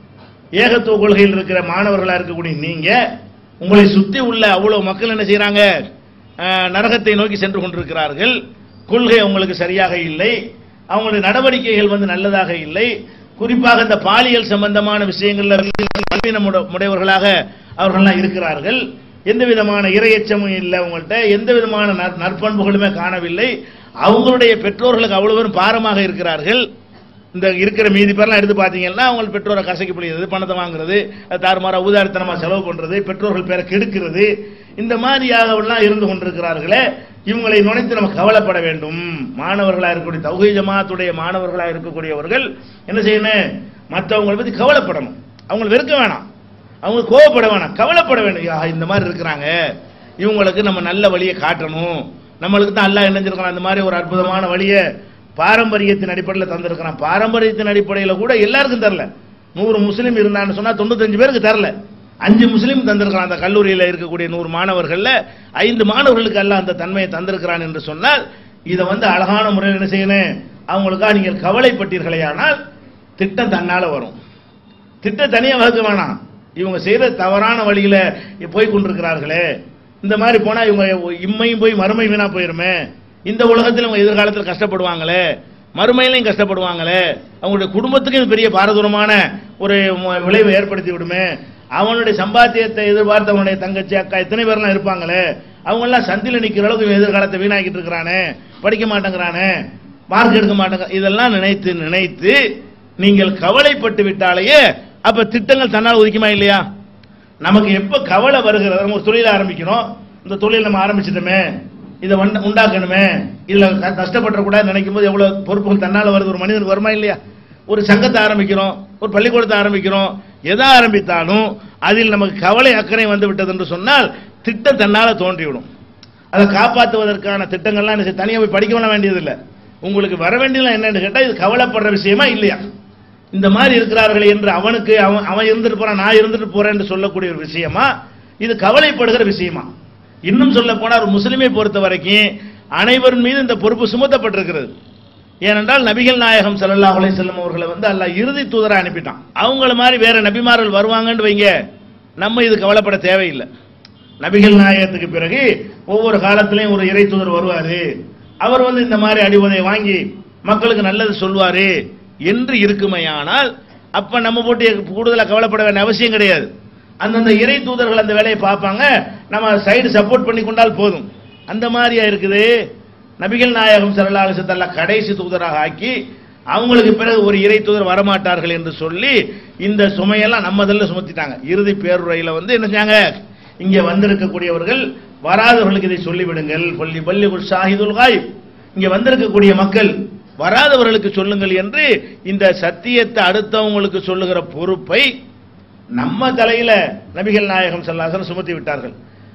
[SPEAKER 2] ஏகத்துவ கொள்கையில் இருக்கிற மாணவர்களா இருக்கக்கூடிய நீங்க உங்களை சுத்தி உள்ள அவ்வளவு மக்கள் என்ன செய்றாங்க அஹ், நரகத்தை நோக்கி சென்று கொண்டிருக்கிறார்கள் கொள்கை அவங்களுக்கு சரியாக இல்லை அவங்களுடைய நடவடிக்கைகள் வந்து நல்லதாக இல்லை குறிப்பாக இந்த பாலியல் சம்பந்தமான விஷயங்கள்ல பல்வீனம் உடையவர்களாக அவர்கள்லாம் இருக்கிறார்கள் எந்த விதமான இரையச்சமும் இல்லை அவங்கள்ட்ட எந்த விதமான நற்- நற்பண்புகளுமே காணவில்லை அவங்களுடைய பெற்றோர்களுக்கு அவ்வளவு பேரும் பாரமாக இருக்கிறார்கள் இந்த இருக்கிற மீதி பேர்லாம் எடுத்து பார்த்தீங்கன்னா அவங்க பெற்றோரை கசக்கி பிடிக்கிறது பணத்தை வாங்குறது அது தாறுமாறா ஊதாரித்தனமா செலவு பண்றது பெற்றோர்கள் பேரை கெடுக்கிறது இந்த மாதிரியாகவெல்லாம் இருந்து கொண்டிருக்கிறார்களே இவங்களை நுழைத்து நம்ம கவலைப்பட வேண்டும் மாணவர்களா இருக்கக்கூடிய தௌஹீத் ஜமாத்துடைய மாணவர்களா இருக்கக்கூடியவர்கள் என்ன செய்யணும் மற்றவங்களை பத்தி கவலைப்படணும் அவங்களை வெறுக்க வேணாம் அவங்க கோவப்பட வேணாம் கவலைப்பட வேண்டும் யா, இந்த மாதிரி இருக்கிறாங்க இவங்களுக்கு நம்ம நல்ல வழியை காட்டணும் நம்மளுக்கு தான் அல்லாஹ் இணைஞ்சிருக்கிறான் அந்த மாதிரி ஒரு அற்புதமான வழியை பாரம்பரியத்தின் அடிப்படையில் தந்திருக்கிறான் பாரம்பரியத்தின் அடிப்படையில் கூட எல்லாருக்கும் தரல நூறு முஸ்லீம் இருந்தான்னு சொன்னா தொண்ணூத்தஞ்சு பேருக்கு தரல அஞ்சு முஸ்லீம் தந்திருக்கிறான் அந்த கல்லூரியில் இருக்கக்கூடிய நூறு மாணவர்கள்ல ஐந்து மாணவர்களுக்கு எல்லாம் அந்த தன்மையை தந்திருக்கிறான் என்று சொன்னால் இதை வந்து அழகான முறையில் என்ன செய்யணும் அவங்களுக்காக நீங்கள் கவலைப்பட்டீர்களே ஆனால் திட்டம் தன்னால வரும் திட்டம் தனியா வகுக்க வேணாம் இவங்க செய்யற தவறான வழியில போய் கொண்டிருக்கிறார்களே இந்த மாதிரி போனா இவங்க இம்மையும் போய் மறுமை வீணா போயிருமே இந்த உலகத்தில் அவங்க எதிர்காலத்தில் கஷ்டப்படுவாங்களே மறுமையிலையும் கஷ்டப்படுவாங்களே அவங்களுடைய குடும்பத்துக்கு இது பெரிய பாரதூரமான ஒரு ம- விளைவை ஏற்படுத்தி விடுமே அவனுடைய சம்பாத்தியத்தை எதிர்பார்த்து அவனுடைய தங்கச்சி அக்கா எத்தனை பேர்லாம் இருப்பாங்களே அவங்க எல்லாம் சந்தில நிக்கிற அளவுக்கு இவன் எதிர்காலத்தை வீணாக்கிட்டு இருக்கிறானே படிக்க மாட்டேங்கிறானே மார்க் எடுக்க மாட்டேங்க இதெல்லாம் நினைத்து நினைத்து நீங்கள் கவலைப்பட்டு விட்டாலேயே அப்ப திட்டங்கள் தன்னால் ஒதுக்குமா இல்லையா நமக்கு எப்ப கவலை வருகிறது நம்ம ஒரு தொழிலை ஆரம்பிக்கிறோம் இந்த தொழில் நம்ம ஆரம்பிச்சிட்டோமே இதை வண்ட- உண்டாக்கணுமே இதுல க- கஷ்டப்படக்கூடாது நினைக்கும் போது எவ்வளவு பொறுப்புகள் தன்னால வருது ஒரு மனிதனுக்கு வருமா இல்லையா ஒரு சங்கத்தை ஆரம்பிக்கிறோம் ஒரு பள்ளிக்கூடத்தை ஆரம்பிக்கிறோம் எதை ஆரம்பித்தாலும் அதில் நமக்கு கவலை அக்கறை வந்து விட்டது என்று சொன்னால் திட்டம் தன்னால தோன்றிவிடும் அதை காப்பாற்றுவதற்கான திட்டங்கள்லாம் என்ன செய்ய- தனியா போய் படிக்க பண்ண வேண்டியதில்லை உங்களுக்கு வர வேண்டியதுலாம் என்னன்னு கேட்டா இது கவலைப்படுற விஷயமா இல்லையா இந்த மாதிரி இருக்கிறார்கள் என்று அவனுக்கு அவன் அவன் இருந்துட்டு போறான் நான் இருந்துட்டு போறேன் என்று சொல்லக்கூடிய ஒரு விஷயமா இது கவலைப்படுகிற விஷயமா இன்னும் சொல்ல போனா ஒரு முஸ்லிமை பொறுத்த வரைக்கும் அனைவரின் மீது இந்த பொறுப்பு சுமத்தப்பட்டிருக்கிறது ஏனென்றால் நபிகள் நாயகம் ஸல்லல்லாஹு அலைஹி வஸல்லம் அவர்களை வந்து அல்லாஹ் இறுதி தூதரா அனுப்பிட்டான் அவங்கள மாதிரி வேற நபிமார்கள் வருவாங்கன்னு வைங்க நம்ம இது கவலைப்பட தேவையில்லை நபிகள் நாயகத்துக்கு பிறகு ஒவ்வொரு காலத்திலையும் ஒரு இறை தூதர் வருவாரு அவர் வந்து இந்த மாதிரி அடிவதை வாங்கி மக்களுக்கு நல்லது சொல்வாரு என்று இருக்குமையானால் அப்ப நம்ம போட்டு கூடுதலா கவலைப்பட வேண்டிய அவசியம் கிடையாது அந்தந்த இறை தூதர்கள் அந்த வேலையை பார்ப்பாங்க நம்ம சைடு சப்போர்ட் பண்ணி கொண்டால் போதும் அந்த மாதிரியா இருக்குது நபிகள் நாயகம் ஸல்லல்லாஹு அலைஹி வஸல்லம் கடைசி தூதராக ஆக்கி அவங்களுக்கு பிறகு ஒரு இறை தூதர் வரமாட்டார்கள் என்று சொல்லி இந்த சுமையெல்லாம் நம்ம தள்ள சுமத்திட்டாங்க இறுதி பேருரையில வந்து என்ன செஞ்சாங்க இங்க வந்திருக்கக்கூடியவர்கள் வராதவர்களுக்கு இதை சொல்லிவிடுங்கள் பள்ளி பள்ளி ஷாஹிதுல் காயிப் இங்க வந்திருக்கக்கூடிய மக்கள் வராதவர்களுக்கு சொல்லுங்கள் என்று இந்த சத்தியத்தை அடுத்தவங்களுக்கு சொல்லுகிற பொறுப்பை நம்ம தலையில நபிகள் நாயகம் ஸல்லல்லாஹு அலைஹி வஸல்லம் சுமத்தி விட்டார்கள்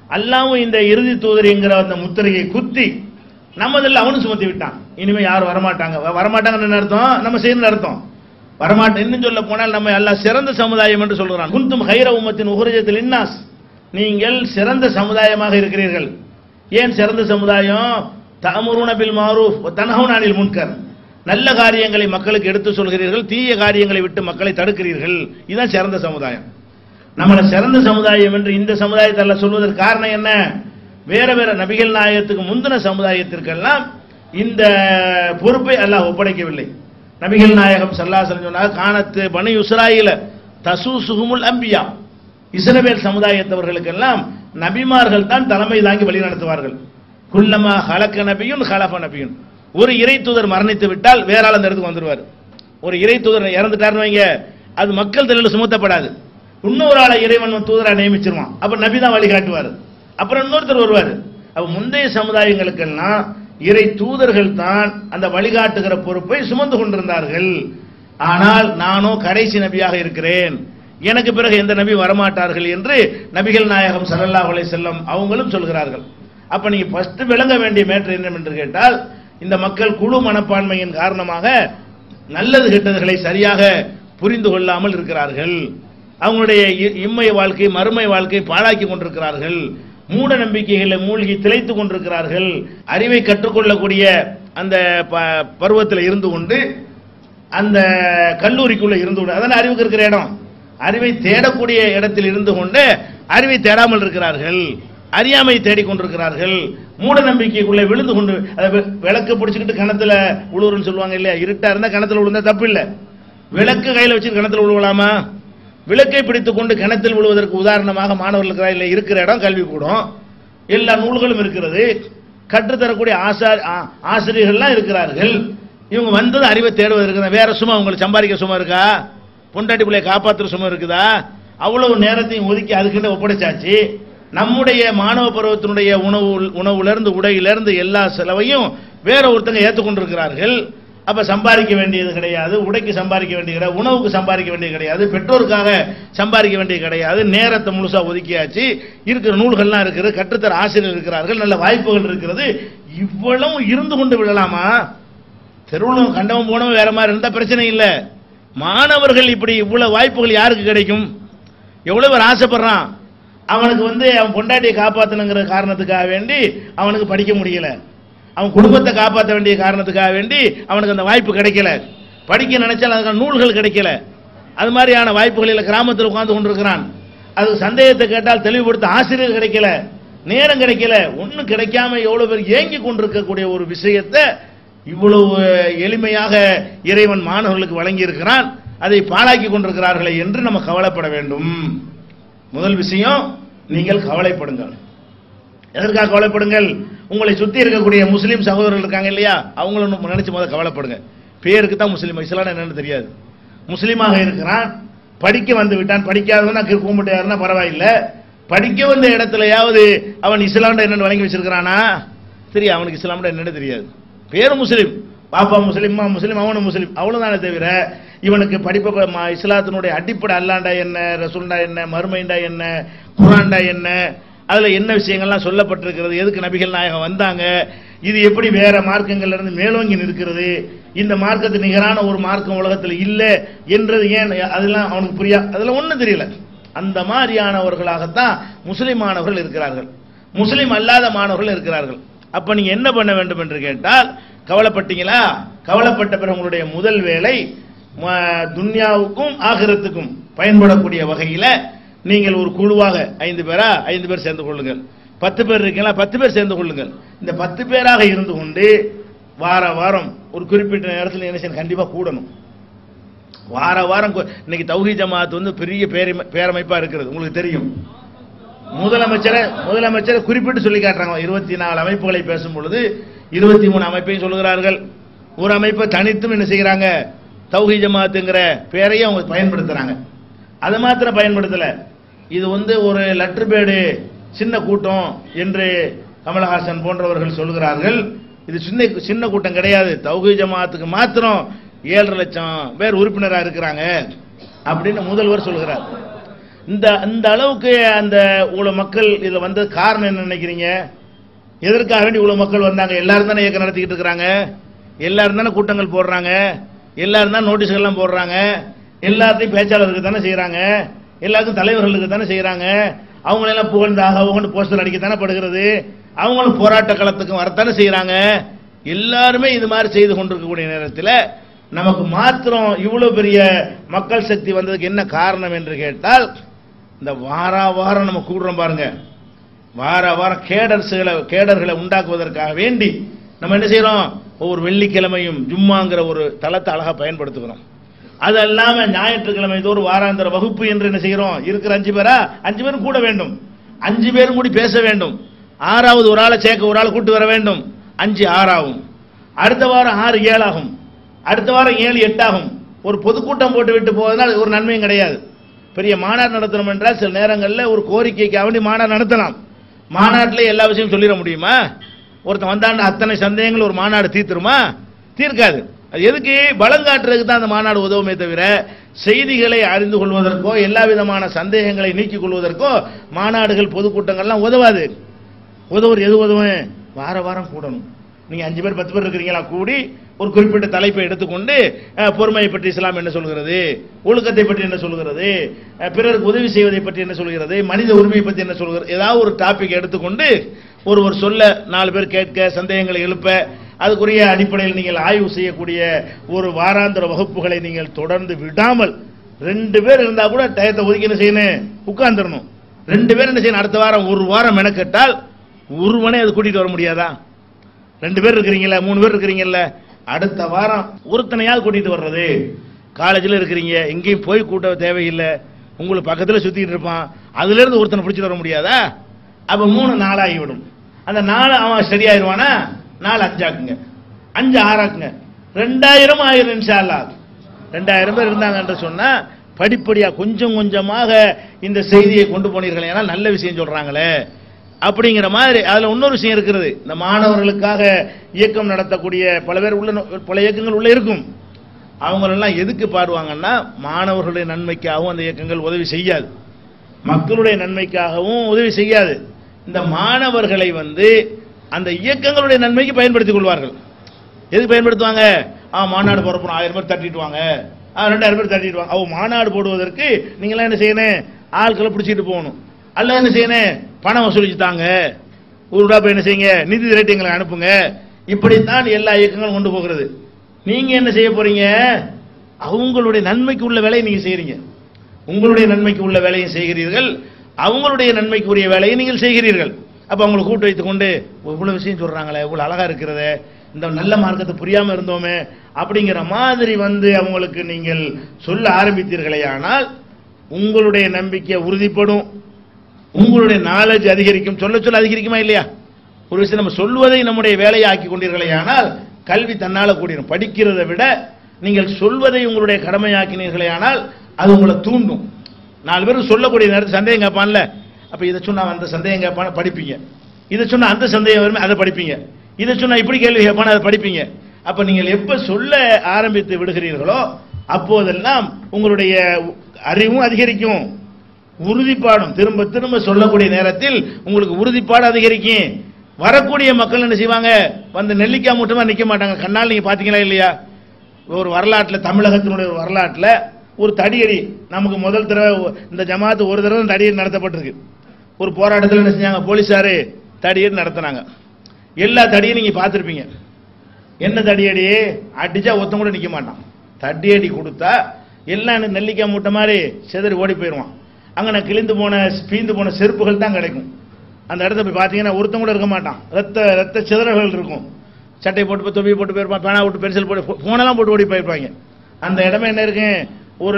[SPEAKER 2] அல்லாவும் இந்த இறுதி தூதரிங்கிற அந்த முத்திரையை குத்தி நம்மதில் அவனும் சுமத்தி விட்டான் இனிமே யாரும் வரமாட்டாங்க வ- வரமாட்டாங்கன்னு என்ன அர்த்தம் நம்ம செய்யணும் அர்த்தம் வரமாட்டேன் இன்னும் சொல்ல போனால் நம்ம எல்லாம் சிறந்த சமுதாயம் என்று சொல்கிறான் குந்தும் ஹைர உம்மத்தின் உஹரஜத்தில் இன்னாஸ் நீங்கள் சிறந்த சமுதாயமாக இருக்கிறீர்கள் ஏன் சிறந்த சமுதாயம் தமுருன பில் மாரூஃப் தனஹுன் அனில் முன்கர் நல்ல காரியங்களை மக்களுக்கு எடுத்து சொல்கிறீர்கள் தீய காரியங்களை விட்டு மக்களை தடுக்கிறீர்கள் இதுதான் சிறந்த சமுதாயம் நம்மளை சிறந்த சமுதாயம் என்று இந்த சமுதாயத்தை அல்லாஹ் சொல்வதற்கு காரணம் என்ன வேற வேற நபிகள் நாயகத்துக்கு முந்தின சமுதாயத்திற்கெல்லாம் இந்த பொறுப்பை அல்லாஹ் ஒப்படைக்கவில்லை நபிகள் நாயகம் சல்லாசலம் சொன்னாங்க காணத்து பனு இஸ்ராயில தசு சுகுமுல் அம்பியா இஸ்ரவேல் சமுதாயத்தவர்களுக்கெல்லாம் நபிமார்கள் தான் தலைமை தாங்கி வழி நடத்துவார்கள் குல்லமா ஹலக்க நபியும் ஹலஃப நபியும் ஒரு இறை தூதர் மரணித்து விட்டால் வேற ஆள் அந்த இடத்துக்கு வந்துருவார் ஒரு இறை தூதர் இறந்துட்டாருன்னு வைங்க அது மக்கள் தலையில் சுமத்தப்படாது இன்னொரு ஆளை இறைவன் தூதரா நியமிச்சிருவான் அப்ப நபி தான் வழி காட்டுவார் அப்புறம் இன்னொருத்தர் வருவார் அப்ப முந்தைய சமுதாயங்களுக்கெல்லாம் இறை தூதர்கள் தான் அந்த வழிகாட்டுகிற பொறுப்பை சுமந்து கொண்டிருந்தார்கள் ஆனால் நானோ கடைசி நபியாக இருக்கிறேன் எனக்கு பிறகு எந்த நபி வரமாட்டார்கள் என்று நபிகள் நாயகம் ஸல்லல்லாஹு அலைஹி செல்லம் அவங்களும் சொல்கிறார்கள் அப்ப நீங்க ஃபர்ஸ்ட் விளங்க வேண்டிய மேட்டர் என்ன என்று கேட்டால் இந்த மக்கள் குழு மனப்பான்மையின் காரணமாக நல்லது கெட்டதுகளை சரியாக புரிந்து கொள்ளாமல் இருக்கிறார்கள் அவங்களுடைய இ- இம்மை வாழ்க்கை மறுமை வாழ்க்கை பாழாக்கி கொண்டிருக்கிறார்கள் மூட நம்பிக்கைகளை மூழ்கி திளைத்து கொண்டிருக்கிறார்கள் அறிவை கற்றுக்கொள்ளக்கூடிய அந்த ப- பருவத்தில் இருந்து கொண்டு அந்த கல்லூரிக்குள்ள இருந்து கொண்டு அதான அறிவுக்கு இருக்கிற இடம் அறிவை தேடக்கூடிய இடத்தில் இருந்து கொண்டு அறிவை தேடாமல் இருக்கிறார்கள் அறியாமை தேடிக்கொண்டிருக்கிறார்கள் மூட நம்பிக்கைக்குள்ளே விழுந்து கொண்டு அதை வி- விளக்கு பிடிச்சிக்கிட்டு கிணத்துல உழுவுறன்னு சொல்லுவாங்க இல்லையா இருட்டா இருந்தா கிணத்துல விழுந்தா தப்பு இல்லை விளக்கு கையில வச்சு கிணத்துல விழுவலாமா விளக்கை பிடித்துக் கொண்டு கிணத்தில் விழுவதற்கு உதாரணமாக மாணவர்களுக்கு இல்லை இருக்கிற இடம் கல்விக்கூடம் எல்லா நூல்களும் இருக்கிறது கற்றுத்தரக்கூடிய ஆசார் ஆ- ஆசிரியர்கள்லாம் இருக்கிறார்கள் இவங்க வந்தது அறிவை தேடுவதற்கு தான். வேற சும்மா உங்களுக்கு சம்பாதிக்க சும்மா இருக்கா பொண்டாட்டி பிள்ளைய காப்பாற்றுற சும்மா இருக்குதா அவ்வளவு நேரத்தையும் ஒதுக்கி அதுக்கிட்ட ஒப்படைச்சாச்சு நம்முடைய மாணவ பருவத்தினுடைய உணவு உணவுலேருந்து உடையிலிருந்து எல்லா செலவையும் வேற ஒருத்தங்க ஏற்றுக்கொண்டிருக்கிறார்கள் அப்ப சம்பாதிக்க வேண்டியது கிடையாது உடைக்கு சம்பாதிக்க வேண்டியது கிடையாது உணவுக்கு சம்பாதிக்க வேண்டியது கிடையாது பெற்றோருக்காக சம்பாதிக்க வேண்டியது கிடையாது நேரத்தை முழுசா ஒதுக்கியாச்சு இருக்கிற நூல்கள்லாம் இருக்குது கற்றுத்தர ஆசிரியர் இருக்கிறார்கள் நல்ல வாய்ப்புகள் இருக்கிறது இவ்வளவு இருந்து கொண்டு விடலாமா தெருவில் கண்டவன் போனவன் வேற மாதிரி இருந்தா பிரச்சனை இல்லை மாணவர்கள் இப்படி இவ்வளவு வாய்ப்புகள் யாருக்கு கிடைக்கும் எவ்வளவு பேர் ஆசைப்படுறான் அவனுக்கு வந்து அவன் பொண்டாட்டியை காப்பாற்றணுங்கிற காரணத்துக்காக வேண்டி அவனுக்கு படிக்க முடியல அவன் குடும்பத்தை காப்பாற்ற வேண்டிய காரணத்துக்காக வேண்டி அவனுக்கு அந்த வாய்ப்பு கிடைக்கல படிக்க நினைச்சால் அதுக்கான நூல்கள் கிடைக்கல அது மாதிரியான வாய்ப்புகளில் கிராமத்தில் உட்கார்ந்து கொண்டிருக்கிறான் அது சந்தேகத்தை கேட்டால் தெளிவுபடுத்த ஆசிரியர் கிடைக்கல நேரம் கிடைக்கல ஒன்றும் கிடைக்காம எவ்வளவு பேர் ஏங்கி கொண்டிருக்கக்கூடிய ஒரு விஷயத்தை இவ்வளவு எளிமையாக இறைவன் மாணவர்களுக்கு வழங்கி இருக்கிறான் அதை பாழாக்கி கொண்டிருக்கிறார்களே என்று நம்ம கவலைப்பட வேண்டும் முதல் விஷயம் நீங்கள் கவலைப்படுங்கள் எதற்காக கவலைப்படுங்கள் உங்களை சுத்தி இருக்கக்கூடிய முஸ்லீம் சகோதரர்கள் இருக்காங்க இல்லையா அவங்களும் நினைச்சு முதல்ல கவலைப்படுங்க பேருக்கு தான் முஸ்லீம் இஸ்லாம் என்னன்னு தெரியாது முஸ்லீமாக இருக்கிறான் படிக்க வந்து விட்டான் படிக்காதவனா கும்பிட்டாருன்னா பரவாயில்லை படிக்க வந்த இடத்துலயாவது அவன் இஸ்லாம்ட என்னன்னு வழங்கி வச்சிருக்கிறானா தெரியும் அவனுக்கு இஸ்லாம்ட என்னன்னு தெரியாது பேரு முஸ்லீம் பாப்பா முஸ்லீம் முஸ்லீம் அவனும் முஸ்லீம் அவ்வளவுதானே தவிர இவனுக்கு படிப்ப ப- ம- இஸ்லாத்தினுடைய அடிப்படை அல்லாண்டா என்ன ரசூல்டா என்ன மறுமைண்டா என்ன குரான்டா என்ன அதுல என்ன விஷயங்கள்லாம் சொல்லப்பட்டிருக்கிறது எதுக்கு நபிகள் நாயகம் வந்தாங்க இது எப்படி வேற மார்க்கங்கள்ல இருந்து மேலோங்கி நிற்கிறது இந்த மார்க்கத்துக்கு நிகரான ஒரு மார்க்கம் உலகத்தில் இல்லை என்றது ஏன் அதெல்லாம் அவனுக்கு புரியா அதெல்லாம் ஒண்ணும் தெரியல அந்த மாதிரியானவர்களாகத்தான் முஸ்லிமானவர்கள் இருக்கிறார்கள் முஸ்லிம் அல்லாத மாணவர்கள் இருக்கிறார்கள் அப்ப நீங்க என்ன பண்ண வேண்டும் என்று கேட்டால் கவலைப்பட்டீங்களா கவலைப்பட்ட பிறகு உங்களுடைய முதல் வேலை ம- துன்யாவுக்கும் ஆகிரத்துக்கும் பயன்படக்கூடிய வகையில நீங்கள் ஒரு குழுவாக ஐந்து பேரா ஐந்து பேர் சேர்ந்து கொள்ளுங்கள் பத்து பேர் இருக்கீங்களா பத்து பேர் சேர்ந்து கொள்ளுங்கள் இந்த பத்து பேராக இருந்து கொண்டு வார வாரம் ஒரு குறிப்பிட்ட நேரத்தில் என்ன செய்யணும் கண்டிப்பா கூடணும் வார வாரம் கு- இன்னைக்கு தௌஹி ஜமாத் வந்து பெரிய பேரமை- பேரமைப்பா இருக்கிறது உங்களுக்கு தெரியும் முதலமைச்சரை முதலமைச்சரை குறிப்பிட்டு சொல்லி காட்டுறாங்க இருபத்தி நாலு அமைப்புகளை பேசும் பொழுது இருபத்தி மூணு அமைப்பையும் சொல்லுகிறார்கள் ஒரு அமைப்பை தனித்தும் என்ன செய்கிறாங்க தௌஹி ஜமாத்துங்கிற பேரையும் அவங்க பயன்படுத்துறாங்க அதை மாத்திரம் பயன்படுத்தல இது வந்து ஒரு லெட்டர் பேடு சின்ன கூட்டம் என்று கமலஹாசன் போன்றவர்கள் சொல்கிறார்கள் இது சின்ன சின்ன கூட்டம் கிடையாது தௌஹி ஜமாத்துக்கு மாத்திரம் ஏழரை லட்சம் பேர் உறுப்பினராக இருக்கிறாங்க அப்படின்னு முதல்வர் சொல்கிறார் இந்த இந்த அளவுக்கு அந்த இவ்வளவு மக்கள் இதுல வந்தது காரணம் என்ன நினைக்கிறீங்க எதற்காக வேண்டி இவ்வளவு மக்கள் வந்தாங்க எல்லாரும் தானே இயக்கம் நடத்திக்கிட்டு இருக்கிறாங்க எல்லாரும் தானே கூட்டங்கள் போடுறாங்க எல்லாரும் தான் நோட்டீஸ்கள்லாம் போடுறாங்க எல்லாத்தையும் பேச்சாளருக்கு தானே செய்றாங்க எல்லாருக்கும் தலைவர்களுக்கு தானே செய்றாங்க அவங்களெல்லாம் புகழ்ந்தாக அவங்க போஸ்டர் அடிக்கத்தானே படுகிறது அவங்களும் போராட்ட களத்துக்கு வரத்தானே செய்றாங்க எல்லாருமே இது மாதிரி செய்து கொண்டிருக்கக்கூடிய நேரத்தில் நமக்கு மாத்திரம் இவ்வளவு பெரிய மக்கள் சக்தி வந்ததுக்கு என்ன காரணம் என்று கேட்டால் இந்த வாரா வாரம் நம்ம கூடுறோம் பாருங்க வார வாரம் கேடர்ஸ்களை கேடர்களை உண்டாக்குவதற்காக வேண்டி நம்ம என்ன செய்றோம் ஒவ்வொரு வெள்ளிக்கிழமையும் ஜும்மாங்கிற ஒரு தளத்தை அழகா பயன்படுத்துகிறோம் அது அல்லாம ஞாயிற்றுக்கிழமை தோறும் வாராந்திர வகுப்பு என்று என்ன செய்கிறோம் இருக்கிற அஞ்சு பேரா அஞ்சு பேரும் கூட வேண்டும் அஞ்சு பேரும் கூடி பேச வேண்டும் ஆறாவது ஒரு ஆளை சேர்க்க ஒரு ஆளை கூட்டு வர வேண்டும் அஞ்சு ஆறாகும் அடுத்த வாரம் ஆறு ஏழாகும் அடுத்த வாரம் ஏழு எட்டாகும் ஒரு பொதுக்கூட்டம் போட்டு விட்டு போவதனால் ஒரு நன்மையும் கிடையாது பெரிய மாநாடு நடத்தணும் என்றால் சில நேரங்களில் ஒரு கோரிக்கைக்காக வேண்டி மாநாடு நடத்தலாம் மாநாட்டில் எல்லா விஷயமும் சொல்லிட முடியுமா ஒருத்தன் வந்தாண்ட அத்தனை சந்தேகங்கள் ஒரு மாநாடு தீர்த்துருமா தீர்க்காது அது எதுக்கு பலங்காட்டுறதுக்கு தான் அந்த மாநாடு உதவுமே தவிர செய்திகளை அறிந்து கொள்வதற்கோ எல்லா விதமான சந்தேகங்களை நீக்கிக் கொள்வதற்கோ மாநாடுகள் பொதுக்கூட்டங்கள்லாம் உதவாது உதவுற எது உதவும் வார வாரம் கூடணும் நீங்க அஞ்சு பேர் பத்து பேர் இருக்கிறீங்களா கூடி ஒரு குறிப்பிட்ட தலைப்பை எடுத்துக்கொண்டு அஹ், பொறுமையை பற்றி இஸ்லாம் என்ன சொல்கிறது ஒழுக்கத்தை பற்றி என்ன சொல்கிறது அஹ், பிறருக்கு உதவி செய்வதை பற்றி என்ன சொல்கிறது மனித உரிமையை பற்றி என்ன சொல்கிறது ஏதாவது ஒரு டாபிக் எடுத்துக்கொண்டு ஒருவர் சொல்ல நாலு பேர் கேட்க சந்தேகங்களை எழுப்ப அதுக்குரிய அடிப்படையில் நீங்கள் ஆய்வு செய்யக்கூடிய ஒரு வாராந்திர வகுப்புகளை நீங்கள் தொடர்ந்து விடாமல் ரெண்டு பேர் இருந்தா கூட டயத்தை ஒதுக்கி என்ன செய்யணும் உட்கார்ந்துடணும் ரெண்டு பேர் என்ன செய்யணும் அடுத்த வாரம் ஒரு வாரம் மெனக்கெட்டால் ஒருவனே அது கூட்டிட்டு வர முடியாதா ரெண்டு பேர் இருக்கிறீங்கல்ல மூணு பேர் இருக்கிறீங்கல்ல அடுத்த வாரம் ஒருத்தனையாவது கூட்டிட்டு வர்றது காலேஜில் இருக்கிறீங்க எங்கேயும் போய் கூட்ட தேவையில்லை உங்களுக்கு பக்கத்தில் சுத்திட்டு இருப்பான் அதுல இருந்து ஒருத்தனை பிடிச்சிட்டு வர முடியாதா அப்ப மூணு நாளாகி விடும் அந்த நாலு அவன் சரியாயிருவானா நாலு அஞ்சாக்குங்க அஞ்சு ஆறாக்குங்க ரெண்டாயிரம் ஆயிரம் இன்ஷா அல்லாஹ் ரெண்டாயிரம் பேர் இருந்தாங்க என்று சொன்னா படிப்படியா கொஞ்சம் கொஞ்சமாக இந்த செய்தியை கொண்டு போனீர்கள் ஏன்னா நல்ல விஷயம் சொல்றாங்களே அப்படிங்கிற மாதிரி அதுல இன்னொரு விஷயம் இருக்கிறது இந்த மாணவர்களுக்காக இயக்கம் நடத்தக்கூடிய பல பேர் உள்ள பல இயக்கங்கள் உள்ள இருக்கும் அவங்களெல்லாம் எதுக்கு பாடுவாங்கன்னா மாணவர்களுடைய நன்மைக்காகவும் அந்த இயக்கங்கள் உதவி செய்யாது மக்களுடைய நன்மைக்காகவும் உதவி செய்யாது இந்த மாணவர்களை வந்து அந்த இயக்கங்களுடைய நன்மைக்கு பயன்படுத்திக் கொள்வார்கள் எதுக்கு பயன்படுத்துவாங்க ஆ மாநாடு போறப்போ ஆயிரம் பேர் தட்டிட்டு வாங்க ஆ ரெண்டாயிரம் பேர் தட்டிட்டு வாங்க அவ மாநாடு போடுவதற்கு நீங்களாம் என்ன செய்யணும் ஆட்களை பிடிச்சிட்டு போகணும் அல்ல என்ன செய்யணும் பணம் வசூலிச்சு தாங்க ஒரு ரூபா போய் என்ன செய்யுங்க நிதி திரட்டி எங்களை அனுப்புங்க இப்படித்தான் எல்லா இயக்கங்களும் கொண்டு போகிறது நீங்க என்ன செய்ய போறீங்க அவங்களுடைய நன்மைக்கு உள்ள வேலையை நீங்க செய்யறீங்க உங்களுடைய நன்மைக்கு உள்ள வேலையை செய்கிறீர்கள் அவங்களுடைய நன்மைக்குரிய வேலையை நீங்கள் செய்கிறீர்கள் அப்ப அவங்களை கூட்டு வைத்துக் கொண்டு இவ்வளவு விஷயம் சொல்றாங்களே இவ்வளவு அழகா இருக்கிறதே இந்த நல்ல மார்க்கத்தை புரியாம இருந்தோமே அப்படிங்கிற மாதிரி வந்து அவங்களுக்கு நீங்கள் சொல்ல ஆரம்பித்தீர்களே ஆனால் உங்களுடைய நம்பிக்கை உறுதிப்படும் உங்களுடைய நாலேஜ் அதிகரிக்கும் சொல்ல சொல்ல அதிகரிக்குமா இல்லையா ஒரு விஷயம் நம்ம சொல்வதை நம்முடைய வேலையை ஆக்கி கொண்டீர்களே ஆனால் கல்வி தன்னால கூடிரும் படிக்கிறதை விட நீங்கள் சொல்வதை உங்களுடைய கடமையாக்கினீர்களே ஆனால் அது உங்களை தூண்டும் நாலு பேர் சொல்லக்கூடிய நேரத்தில் சந்தேகம் கேட்பான்ல அப்ப இதை சொன்னா அந்த சந்தேகம் கேட்பான படிப்பீங்க இதை சொன்னா அந்த சந்தேகம் வருமே அதை படிப்பீங்க இதை சொன்னா இப்படி கேள்வி கேட்பான அதை படிப்பீங்க அப்ப நீங்கள் எப்ப சொல்ல ஆரம்பித்து விடுகிறீர்களோ அப்போதெல்லாம் உங்களுடைய அறிவும் அதிகரிக்கும் உறுதிப்பாடும் திரும்ப திரும்ப சொல்லக்கூடிய நேரத்தில் உங்களுக்கு உறுதிப்பாடு அதிகரிக்கும் வரக்கூடிய மக்கள் என்ன செய்வாங்க வந்து நெல்லிக்காய் மூட்டமா நிக்க மாட்டாங்க கண்ணால் நீங்க பாத்தீங்களா இல்லையா ஒரு வரலாற்றுல தமிழகத்தினுடைய ஒரு வரலாற்றுல ஒரு தடியடி நமக்கு முதல் தடவை இந்த ஜமாத்து ஒரு தடவை தடியடி நடத்தப்பட்டிருக்கு ஒரு போராட்டத்தில் என்ன செஞ்சாங்க போலீஸாரு தடியடி நடத்தினாங்க எல்லா தடியும் நீங்க பார்த்திருப்பீங்க என்ன தடியடி அடிச்சா ஒருத்தன் கூட நிக்க மாட்டான் தடியடி கொடுத்தா எல்லாம் எனக்கு நெல்லிக்காய் மூட்டை மாதிரி சிதறி ஓடி போயிடுவான் அங்க நான் கிழிந்து போன பீந்து போன செருப்புகள் தான் கிடைக்கும் அந்த இடத்த போய் பார்த்தீங்கன்னா ஒருத்தன் கூட இருக்க மாட்டான் ரத்த ரத்த சிதறல்கள் இருக்கும் சட்டை போட்டு போய் தொப்பி போட்டு போயிருப்பான் பேனா போட்டு பென்சில் போட்டு போனெல்லாம் போட்டு ஓடி போயிருப்பாங்க அந்த இடமே என்ன இருக்கு ஒரு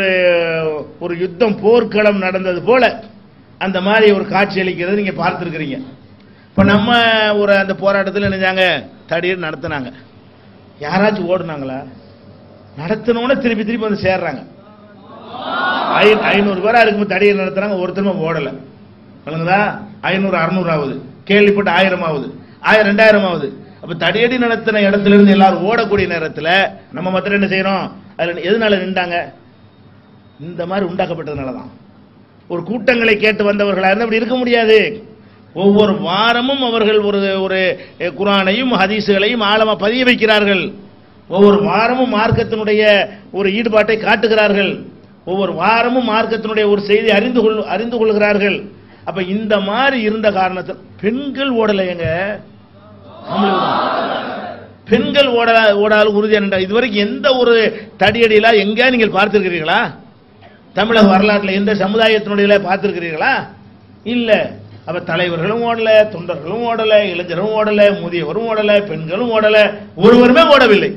[SPEAKER 2] ஒரு யுத்தம் போர்க்களம் நடந்தது போல அந்த மாதிரி ஒரு காட்சி அளிக்கிறது நீங்க பார்த்துருக்கிறீங்க இப்ப நம்ம ஒரு அந்த போராட்டத்தில் நினைஞ்சாங்க தடியர் நடத்துனாங்க யாராச்சும் ஓடுனாங்களா நடத்தினோட திருப்பி திருப்பி வந்து சேர்றாங்க ஐ- ஐநூறு பேரா இருக்கும்போது தடியர் நடத்துறாங்க ஒருத்தருமே ஓடல விளங்குதா ஐநூறு அறுநூறு ஆகுது கேள்விப்பட்டு ஆயிரம் ஆகுது ஆயிரம் ரெண்டாயிரம் ஆகுது அப்ப தடியடி நடத்தின இடத்துல இருந்து எல்லாரும் ஓடக்கூடிய நேரத்துல நம்ம மாத்திரம் என்ன செய்யறோம் அதுல எதனால நின்றாங்க இந்த மாதிரி உண்டாக்கப்பட்டதுனால தான் ஒரு கூட்டங்களை கேட்டு வந்தவர்களா இருந்தா அப்படி இருக்க முடியாது ஒவ்வொரு வாரமும் அவர்கள் ஒரு ஒரு அஹ், குரானையும் ஹதீஸுகளையும் ஆழமா பதிய வைக்கிறார்கள் ஒவ்வொரு வாரமும் மார்க்கத்தினுடைய ஒரு ஈடுபாட்டை காட்டுகிறார்கள் ஒவ்வொரு வாரமும் மார்க்கத்தினுடைய ஒரு செய்தி அறிந்து கொள் அறிந்து கொள்கிறார்கள் அப்ப இந்த மாதிரி இருந்த காரணத்தில் பெண்கள் ஓடலையங்க ஆம்பளை ஓடுறாங்க. பெண்கள் ஓட ஓடால் உறுதியான இதுவரைக்கும் எந்த ஒரு தடியடியில எங்கேயா நீங்கள் பார்த்திருக்கிறீர்களா தமிழக வரலாற்றில் எந்த சமுதாயத்தினுடைய பார்த்திருக்கிறீர்களா இல்ல அப்ப தலைவர்களும் ஓடல தொண்டர்களும் ஓடல இளைஞரும் ஓடல முதியவரும் ஓடல பெண்களும் ஓடல ஒருவருமே ஓடவில்லை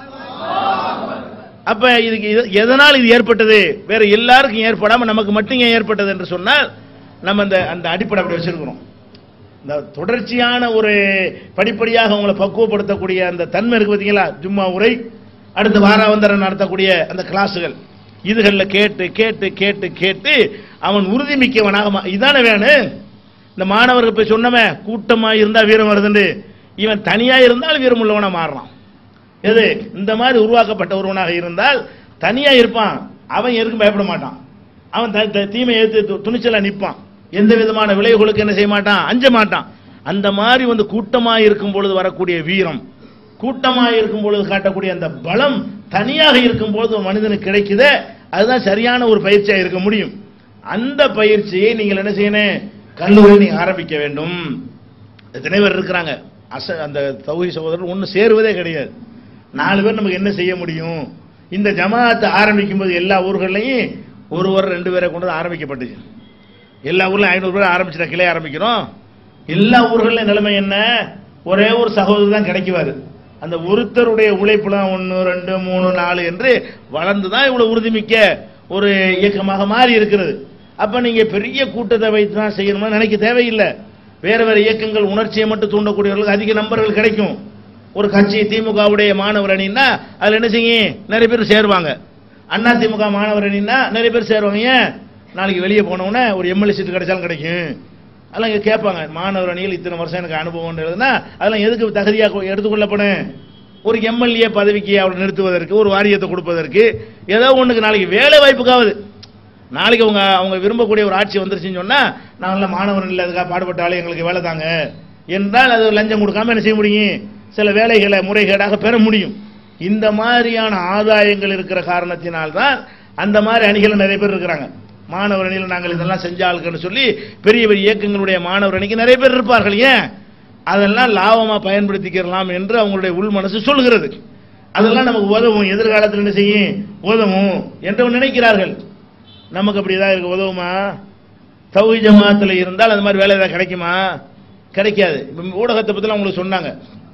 [SPEAKER 2] அப்ப இதுக்கு இது- எதனால் இது ஏற்பட்டது வேற எல்லாருக்கும் ஏற்படாம நமக்கு மட்டும் ஏன் ஏற்பட்டது என்று சொன்னால் நம்ம அந்த அந்த அடிப்படை அப்படி வச்சிருக்கிறோம் இந்த தொடர்ச்சியான ஒரு படிப்படியாக உங்களை பக்குவப்படுத்தக்கூடிய அந்த தன்மை இருக்கு பார்த்தீங்களா ஜும்மா உரை அடுத்து வாராவந்தரம் நடத்தக்கூடிய அந்த கிளாஸுகள் இதுகளில் கேட்டு கேட்டு கேட்டு கேட்டு அவன் உறுதி மிக்கவனாக மா- இதானே வேணும் இந்த மாணவர்கள் போய் சொன்னவன் கூட்டமா இருந்தா வீரம் வருதுன்னு இவன் தனியா இருந்தால் வீரம் உள்ளவனா மாறுறான் எது இந்த மாதிரி உருவாக்கப்பட்ட ஒருவனாக இருந்தால் தனியா இருப்பான் அவன் எதுக்கும் பயப்பட மாட்டான் அவன் த- த- தீமை எடுத்து துணிச்சலா நிற்பான் எந்த விதமான விளைவுகளுக்கு என்ன செய்ய மாட்டான் அஞ்ச மாட்டான் அந்த மாதிரி வந்து கூட்டமா இருக்கும் பொழுது வரக்கூடிய வீரம் கூட்டமா இருக்கும் பொழுது காட்டக்கூடிய அந்த பலம் தனியாக இருக்கும் பொழுது ஒரு மனிதனுக்கு கிடைக்குதே அதுதான் சரியான ஒரு பயிற்சியா இருக்க முடியும் அந்த பயிற்சியை நீங்கள் என்ன செய்யணும் கல்லூரி நீங்க ஆரம்பிக்க வேண்டும் எத்தனை பேர் இருக்கிறாங்க அச அந்த தௌஹி சகோதரர் ஒன்று சேருவதே கிடையாது நாலு பேர் நமக்கு என்ன செய்ய முடியும் இந்த ஜமாத்தை ஆரம்பிக்கும் போது எல்லா ஊர்கள்லையும் ஒருவர் ரெண்டு பேரை கொண்டு வந்து ஆரம்பிக்கப்பட்டுச்சு எல்லா ஊர்லயும் ஐநூறு பேர் ஆரம்பிச்சிட்ட கிளை ஆரம்பிக்கிறோம் எல்லா ஊர்கள்ல நிலைமை என்ன ஒரே ஒரு சகோதரர் தான் கிடைக்குவாரு அந்த ஒருத்தருடைய உழைப்புல ஒன்று ரெண்டு மூணு நாலு என்று வளர்ந்து தான் இவ்வளவு உறுதிமிக்க ஒரு இயக்கமாக மாறி இருக்கிறது அப்ப நீங்க பெரிய கூட்டத்தை வைத்து தான் செய்யணும்னு நினைக்க தேவையில்லை வேற வேற இயக்கங்கள் உணர்ச்சியை மட்டும் தூண்டக்கூடியவர்களுக்கு அதிக நம்பர்கள் கிடைக்கும் ஒரு கட்சி திமுகவுடைய மாணவர் அணின்னா அதுல என்ன செய்யும் நிறைய பேர் சேருவாங்க அண்ணா திமுக மாணவர் அணின்னா நிறைய பேர் சேருவாங்க ஏன் நாளைக்கு வெளியே போனவுடனே ஒரு எம்எல்ஏ சீட் கிடைச்சாலும் கிடைக்கும் அதெல்லாம் இங்க கேட்பாங்க மாணவர் அணியில் இத்தனை வருஷம் எனக்கு அனுபவம்ன்றதுன்னா அதெல்லாம் எதுக்கு தகுதியாக எடுத்துக்கொள்ளப்படும் ஒரு எம்எல்ஏ பதவிக்கு அவரை நிறுத்துவதற்கு ஒரு வாரியத்தை கொடுப்பதற்கு ஏதோ ஒண்ணுக்கு நாளைக்கு வேலை வாய்ப்புக்காவது நாளைக்கு அவங்க அவங்க விரும்பக்கூடிய ஒரு ஆட்சி வந்துருச்சுன்னு சொன்னா நாங்களாம் மாணவர் இல்லை அதுக்காக பாடுபட்டாலே எங்களுக்கு வேலை தாங்க என்றால் அது லஞ்சம் கொடுக்காம என்ன செய்ய முடியும் சில வேலைகளை முறைகேடாக பெற முடியும் இந்த மாதிரியான ஆதாயங்கள் இருக்கிற காரணத்தினால்தான் அந்த மாதிரி அணிகள் நிறைய பேர் இருக்கிறாங்க மாணவர் அணியில் நாங்கள் இதெல்லாம் செஞ்சாளுக்குன்னு சொல்லி பெரிய பெரிய இயக்கங்களுடைய மாணவர் அணிக்கு நிறைய பேர் இருப்பார்கள் ஏன் அதெல்லாம் லாபமா பயன்படுத்திக்கிறலாம் என்று அவங்களுடைய உள் மனசு சொல்கிறது அதெல்லாம் நமக்கு உதவும் எதிர்காலத்தில் என்ன செய்யும் உதவும் என்று நினைக்கிறார்கள் நமக்கு அப்படி ஏதாவது இருக்கு உதவுமா தௌஹி ஜமாத்தில் இருந்தால் அது மாதிரி வேலை ஏதாவது கிடைக்குமா கிடைக்காது இப்ப ஊடகத்தை பற்றிலாம் உங்களுக்கு சொன்னாங்க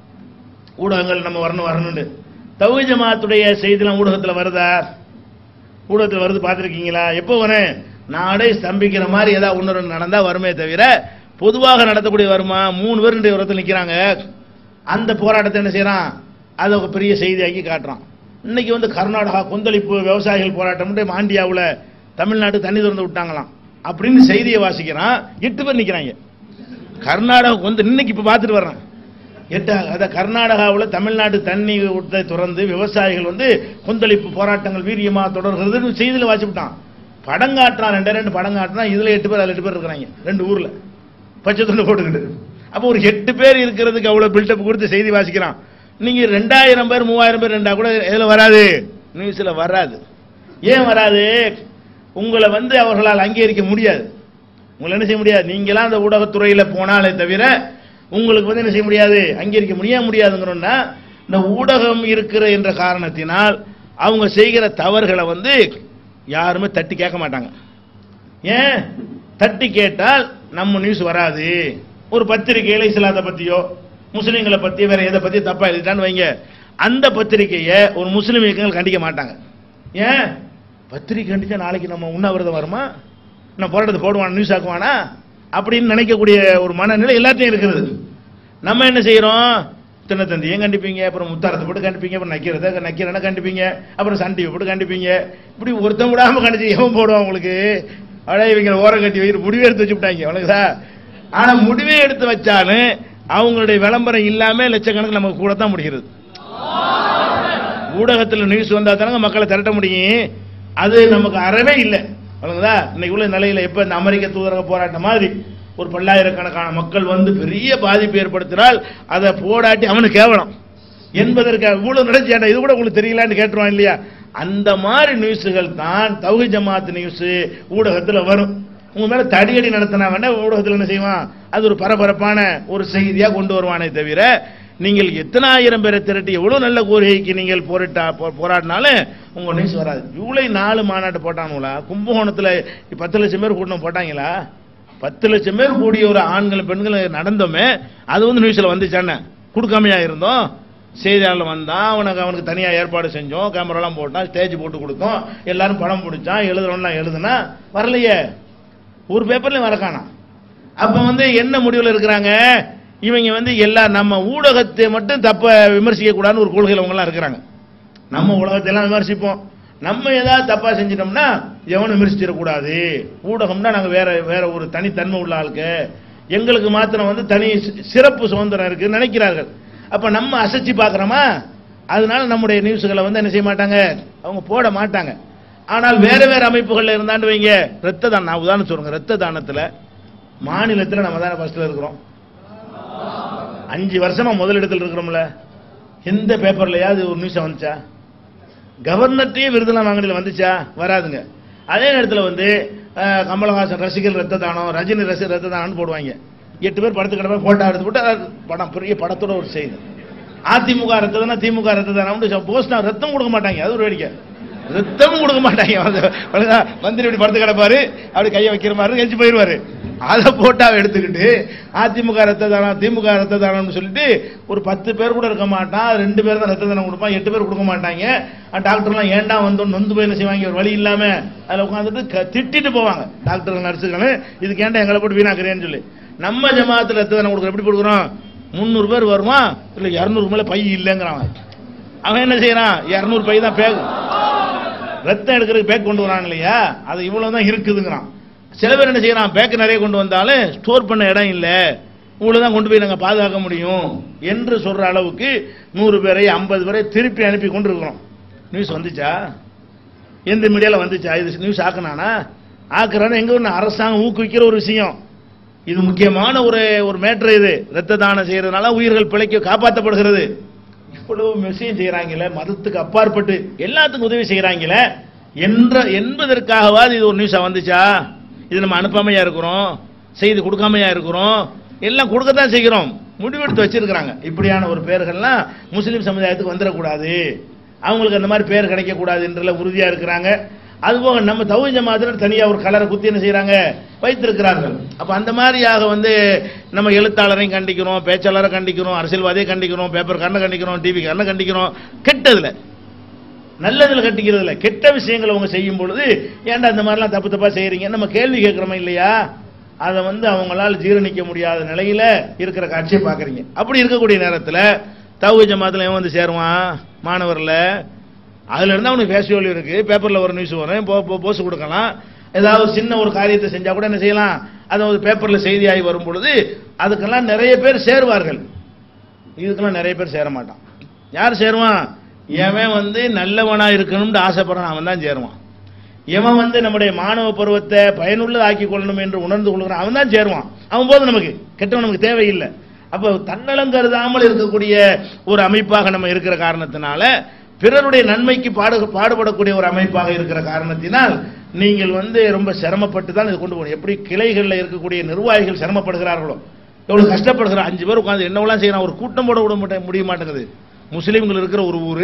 [SPEAKER 2] ஊடகங்கள் நம்ம வரணும் வரணும்னு தௌஹி ஜமாத்துடைய செய்திலாம் ஊடகத்தில் வருதா ஊடகத்தில் வருது பார்த்துருக்கீங்களா எப்போ வரேன் நாடே ஸ்தம்பிக்கிற மாதிரி ஏதாவது ஒன்று ரெண்டு நடந்தா வருமே தவிர பொதுவாக நடத்தக்கூடிய வருமா மூணு பேர் இன்றைய உரத்தில் நிற்கிறாங்க அந்த போராட்டத்தை என்ன செய்றான் அதை ஒரு பெரிய செய்தியாக்கி காட்டுறான் இன்னைக்கு வந்து கர்நாடகா கொந்தளிப்பு விவசாயிகள் போராட்டம் மாண்டியாவில் தமிழ்நாட்டு தண்ணி திறந்து விட்டாங்களாம் அப்படின்னு செய்தியை வாசிக்கிறான் எட்டு பேர் நிற்கிறாங்க கர்நாடகா வந்து இன்னைக்கு இப்போ பார்த்துட்டு வர்றேன் எட்டு அத கர்நாடகாவில் தமிழ்நாட்டு தண்ணி விட்டதை திறந்து விவசாயிகள் வந்து கொந்தளிப்பு போராட்டங்கள் வீரியமா தொடர்கிறதுன்னு செய்தியில் வாசிவிட்டான் படம் காட்டுறான் ரெண்டே ரெண்டு படம் காட்டுறான் இதுல எட்டு பேர் அதுல எட்டு பேர் இருக்கிறாங்க ரெண்டு ஊர்ல பச்சை துண்டு போட்டுக்கிட்டு அப்போ ஒரு எட்டு பேர் இருக்கிறதுக்கு அவ்வளவு பில்டப் கொடுத்து செய்தி வாசிக்கிறான் நீங்க ரெண்டாயிரம் பேர் மூவாயிரம் பேர் ரெண்டா கூட இதுல வராது நியூஸ்ல வராது ஏன் வராது உங்களை வந்து அவர்களால் அங்கீகரிக்க முடியாது உங்களை என்ன செய்ய முடியாது நீங்களாம் அந்த ஊடகத்துறையில போனாலே தவிர உங்களுக்கு வந்து என்ன செய்ய முடியாது அங்கீகரிக்க முடிய முடியாதுங்கிறோம்னா இந்த ஊடகம் இருக்கிற என்ற காரணத்தினால் அவங்க செய்கிற தவறுகளை வந்து யாருமே தட்டி கேட்க மாட்டாங்க ஏன் தட்டி கேட்டால் நம்ம நியூஸ் வராது ஒரு பத்திரிகையில இஸ்லாத்தை பத்தியோ முஸ்லீம்களை பத்தி வேற எதை பத்தி தப்பா எழுதிட்டான்னு வைங்க அந்த பத்திரிகையை ஒரு முஸ்லீம் இயக்கங்கள் கண்டிக்க மாட்டாங்க ஏன் பத்திரிகை கண்டிச்சா நாளைக்கு நம்ம உண்ணாவிரதம் வருமா நம்ம போராட்டத்தை போடுவான் நியூஸ் ஆக்குவானா அப்படின்னு நினைக்கக்கூடிய ஒரு மனநிலை எல்லாத்தையும் இருக்கிறது நம்ம என்ன செய்யறோம் தினத்தந்தியும் கண்டிப்பீங்க அப்புறம் முத்தாரத்தை போட்டு கண்டிப்பீங்க அப்புறம் நக்கிறத நக்கிறன கண்டிப்பீங்க அப்புறம் சன் டிவி போட்டு கண்டிப்பீங்க இப்படி ஒருத்தன் விடாம கண்டிச்சு எவன் போடுவான் உங்களுக்கு அடைய இவங்க ஓரம் கட்டி வைத்து முடிவே எடுத்து வச்சு விட்டாங்க அவனுக்குதா ஆனா முடிவே எடுத்து வச்சாலும் அவங்களுடைய விளம்பரம் இல்லாம லட்சக்கணக்கில் நமக்கு கூட தான் முடிகிறது ஊடகத்தில் நியூஸ் வந்தா தானங்க மக்களை திரட்ட முடியும் அது நமக்கு அறவே இல்லை வழங்குதா இன்னைக்கு உள்ள நிலையில எப்ப இந்த அமெரிக்க தூதரக போராட்டம் மாதிரி ஒரு பல்லாயிரக்கணக்கான மக்கள் வந்து பெரிய பாதிப்பு ஏற்படுத்தினால் அதை போடாட்டி அவனுக்கு கேவலம் என்பதற்கு இவ்வளவு நடந்துச்சேன்டா இது கூட உங்களுக்கு தெரியலான்னு கேட்டுருவான் இல்லையா அந்த மாதிரி நியூஸுகள் தான் தௌஹி ஜமாத் நியூஸ் ஊடகத்துல வரும் உங்க மேல தடியடி நடத்தினா வேணா ஊடகத்துல என்ன செய்வான் அது ஒரு பரபரப்பான ஒரு செய்தியா கொண்டு வருவானே தவிர நீங்கள் எத்தனை ஆயிரம் பேரை திரட்டி எவ்வளவு நல்ல கோரிக்கைக்கு நீங்கள் போரிட்டா போ- போராடினாலும் உங்க நியூஸ் வராது ஜூலை நாலு மாநாட்டு போட்டானுங்களா கும்பகோணத்துல பத்து லட்சம் பேர் கூட்டம் போட்டாங்களா பத்து லட்சம் பேர் கூடிய ஒரு ஆண்கள் பெண்கள் நடந்தோமே அது வந்து நியூஸ்ல வந்துச்சானே கொடுக்காமையா இருந்தோம் செய்தியாளர் வந்தான் அவனுக்கு அவனுக்கு தனியா ஏற்பாடு செஞ்சோம் கேமராலாம் போட்டான் ஸ்டேஜ் போட்டு கொடுத்தோம் எல்லாரும் படம் பிடிச்சான் எழுதுறோம்லாம் எழுதுனா வரலையே ஒரு பேப்பர்லயும் வர காணோம் அப்ப வந்து என்ன முடிவுல இருக்கிறாங்க இவங்க வந்து எல்லா நம்ம ஊடகத்தை மட்டும் தப்ப விமர்சிக்க கூடாதுன்னு ஒரு கொள்கையில அவங்க எல்லாம் இருக்கிறாங்க நம்ம உலகத்தை எல்லாம் விமர்சிப்போம் நம்ம ஏதாவது தப்பா செஞ்சிட்டோம்னா எவனும் விமர்சிச்சிடக்கூடாது ஊடகம்னா நாங்க வேற வேற ஒரு தனித்தன்மை உள்ள ஆளுக்கு எங்களுக்கு மாத்திரம் வந்து தனி சி- சிறப்பு சுதந்திரம் இருக்குன்னு நினைக்கிறார்கள் அப்ப நம்ம அசைச்சு பார்க்கறோமா அதனால நம்முடைய நியூஸ்களை வந்து என்ன செய்ய மாட்டாங்க அவங்க போட மாட்டாங்க ஆனால் வேற வேற அமைப்புகள்ல இருந்தாண்டு வைங்க ரத்த தானம் நான் உதாரணம் சொல்லுங்க ரத்த தானத்துல மாநிலத்துல நம்ம தானே ஃபர்ஸ்ட்ல இருக்கிறோம் அஞ்சு வருஷமா முதலிடத்தில் இருக்கிறோம்ல எந்த பேப்பர்லயாவது ஒரு நியூஸ் வந்துச்சா கவர்னர்ட்டே விருதுலாம் வாங்கினதுல வந்துச்சா வராதுங்க அதே நேரத்தில் வந்து அஹ், கமலஹாசன் ரசிகர் ரத்த தானம் ரஜினி ரசிகர் ரத்த தானம்னு போடுவாங்க எட்டு பேர் படத்து கிடப்ப போட்டோ எடுத்து போட்டு அது படம் பெரிய படத்தோட ஒரு செய்தி அதிமுக ரத்த தானம் திமுக ரத்த தானம் போஸ்ட் ரத்தம் கொடுக்க மாட்டாங்க அது ஒரு வேடிக்கை ரத்தமும் கொடுக்க மாட்டாங்க வந்து- வந்து மந்திரி இப்படி படுத்து கிடப்பாரு அப்படி கையை வைக்கிற மாதிரி கழிச்சு போயிருவாரு அதை போட்டாவை எடுத்துக்கிட்டு அதிமுக ரத்த தானம் திமுக ரத்த தானம்னு சொல்லிட்டு ஒரு பத்து பேர் கூட இருக்க மாட்டான் ரெண்டு பேர் தான் ரத்த தானம் கொடுப்பான் எட்டு பேர் கொடுக்க மாட்டாங்க அஹ் டாக்டர்லாம் ஏன்டா வந்தோம் நொந்து போய் என்ன செய்வாங்க ஒரு வழி இல்லாம அதில் உட்காந்துட்டு க- திட்டிட்டு போவாங்க டாக்டர் நர்ஸுகள் இதுக்கு ஏன்டா எங்களை போட்டு வீணாக்குறேன்னு சொல்லி நம்ம ஜமாத்துல ரத்த தானம் கொடுக்குறோம் எப்படி கொடுக்குறோம் முந்நூறு பேர் வருமா இல்ல இருநூறு மேல பை இல்லைங்கிறான் அவன் என்ன செய்யறான் இருநூறு பை தான் பேக் ரத்தம் எடுக்கிறதுக்கு பேக் கொண்டு வராங்க இல்லையா அது இவ்வளவு தான் இருக்குதுங்கிறான் சில பேர் என்ன செய்யறான் பேக் நிறைய கொண்டு வந்தாலும் ஸ்டோர் பண்ண இடம் இல்ல இவ்வளவு தான் கொண்டு போய் நாங்க பாதுகாக்க முடியும் என்று சொல்ற அளவுக்கு நூறு பேரை ஐம்பது பேரை திருப்பி அனுப்பி கொண்டு இருக்கிறோம் நியூஸ் வந்துச்சா எந்த மீடியால வந்துச்சா இது நியூஸ் ஆக்குனானா ஆக்குறான்னு எங்க ஒன்று அரசாங்கம் ஊக்குவிக்கிற ஒரு விஷயம் இது முக்கியமான ஒரு ஒரு மேட்ரு இது ரத்த தானம் செய்யறதுனால உயிர்கள் பிழைக்க காப்பாற்றப்படுகிறது இவ்வளவு விஷயம் செய்யறாங்களே மதத்துக்கு அப்பாற்பட்டு எல்லாத்துக்கும் உதவி செய்யறாங்களே என்ற என்பதற்காகவாது இது ஒரு நியூஸா வந்துச்சா இது நம்ம அனுப்பாமையா இருக்கிறோம் செய்தி கொடுக்காமையா இருக்கிறோம் எல்லாம் கொடுக்கத்தான் செய்கிறோம் முடிவெடுத்து வச்சிருக்கிறாங்க இப்படியான ஒரு பெயர்கள்லாம் முஸ்லீம் சமுதாயத்துக்கு வந்துடக்கூடாது அவங்களுக்கு அந்த மாதிரி பேர் கிடைக்க கூடாதுன்றல உறுதியா இருக்கிறாங்க அதுபோக நம்ம தௌஹீத் ஜமாத்துல தனியா ஒரு கலரை குத்தி என்ன செய்றாங்க வைத்திருக்கிறார்கள் அப்ப அந்த மாதிரியாக வந்து நம்ம எழுத்தாளரையும் கண்டிக்கிறோம் பேச்சாளரை கண்டிக்கிறோம் அரசியல்வாதியை கண்டிக்கிறோம் பேப்பர் காரனை கண்டிக்கிறோம் டிவி காரனை கண்டிக்கிறோம் கெட்டதுல நல்லதுல கட்டிக்கிறதுல கெட்ட விஷயங்களை அவங்க செய்யும் பொழுது ஏன்டா இந்த மாதிரிலாம் தப்பு தப்பா செய்யறீங்க நம்ம கேள்வி கேட்கிறோமா இல்லையா அதை வந்து அவங்களால ஜீரணிக்க முடியாத நிலையில இருக்கிற காட்சியை பாக்குறீங்க அப்படி இருக்கக்கூடிய நேரத்துல தவு ஜமாத்துல எவன் வந்து சேருவான் மாணவர்ல அதுல இருந்து அவனுக்கு ஃபேஸ்டிவல் இருக்கு பேப்பர்ல ஒரு நியூஸ் வரும் போ- போ- போஸ்ட் கொடுக்கலாம் ஏதாவது ஒரு சின்ன ஒரு காரியத்தை செஞ்சா கூட என்ன செய்யலாம் அது ஒரு பேப்பர்ல செய்தியாகி வரும் பொழுது அதுக்கெல்லாம் நிறைய பேர் சேருவார்கள் இதுக்கெல்லாம் நிறைய பேர் சேர மாட்டான் யார் சேருவான் எவன் வந்து நல்லவனா இருக்கணும்னு ஆசைப்படுறான் அவன் தான் சேருவான் எவன் வந்து நம்முடைய மாணவ பருவத்தை பயனுள்ளது ஆக்கி கொள்ளணும் என்று உணர்ந்து கொள்கிறான் அவன் தான் சேருவான் அவன் போதும் நமக்கு கெட்டவன் நமக்கு தேவையில்லை அப்போ தன்னலம் கருதாமல் இருக்கக்கூடிய ஒரு அமைப்பாக நம்ம இருக்கிற காரணத்தினால பிறருடைய நன்மைக்கு பாடு பாடுபடக்கூடிய ஒரு அமைப்பாக இருக்கிற காரணத்தினால் நீங்கள் வந்து ரொம்ப சிரமப்பட்டு தான் இதை கொண்டு போகணும் எப்படி கிளைகளில் இருக்கக்கூடிய நிர்வாகிகள் சிரமப்படுகிறார்களோ எவ்வளவு கஷ்டப்படுகிற அஞ்சு பேர் உட்காந்து என்னவெல்லாம் செய்யறான் ஒரு கூட்டம் போட விட மாட்டே முடிய மாட்டேங்குது முஸ்லீம்கள் இருக்கிற ஒரு ஊரு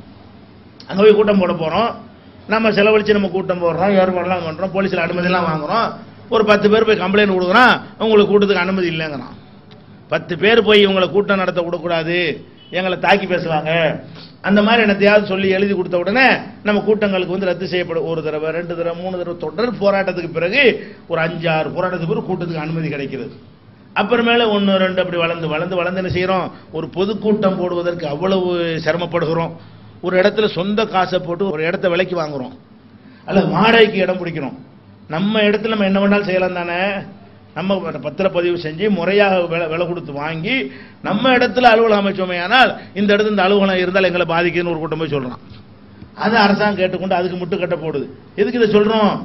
[SPEAKER 2] அங்க போய் கூட்டம் போட போறோம் நம்ம செலவழிச்சு நம்ம கூட்டம் போடுறோம் ஏற்பாடுலாம் பண்றோம் போலீஸ்ல அனுமதிலாம் வாங்குறோம் ஒரு பத்து பேர் போய் கம்ப்ளைண்ட் கொடுக்குறான் உங்களுக்கு கூட்டத்துக்கு அனுமதி இல்லைங்கிறான் பத்து பேர் போய் இவங்களை கூட்டம் நடத்த விடக்கூடாது எங்களை தாக்கி பேசுவாங்க அந்த மாதிரி என்னத்தையாவது சொல்லி எழுதி கொடுத்த உடனே நம்ம கூட்டங்களுக்கு வந்து ரத்து செய்யப்படும் ஒரு தடவை ரெண்டு தடவை மூணு தடவை தொடர் போராட்டத்துக்கு பிறகு ஒரு அஞ்சு ஆறு போராட்டத்துக்கு பிறகு கூட்டத்துக்கு அனுமதி கிடைக்கிறது அப்புறமேல ஒன்று ரெண்டு அப்படி வளர்ந்து வளர்ந்து வளர்ந்து என்ன செய்கிறோம் ஒரு பொதுக்கூட்டம் போடுவதற்கு அவ்வளவு சிரமப்படுகிறோம் ஒரு இடத்துல சொந்த காசை போட்டு ஒரு இடத்த விலைக்கு வாங்குறோம் அல்ல வாடகைக்கு இடம் பிடிக்கிறோம் நம்ம இடத்துல நம்ம என்ன வேணாலும் செய்யலாம் தானே நம்ம பத்திரப்பதிவு செஞ்சு முறையாக விலை விலை கொடுத்து வாங்கி நம்ம இடத்துல அலுவலகம் அமைச்சோமே ஆனால் இந்த இடத்துல இந்த அலுவலகம் இருந்தால் எங்களை பாதிக்குதுன்னு ஒரு கூட்டம் போய் சொல்றான் அது அரசாங்கம் கேட்டுக்கொண்டு அதுக்கு முட்டு கட்ட போடுது எதுக்கு இதை சொல்றோம்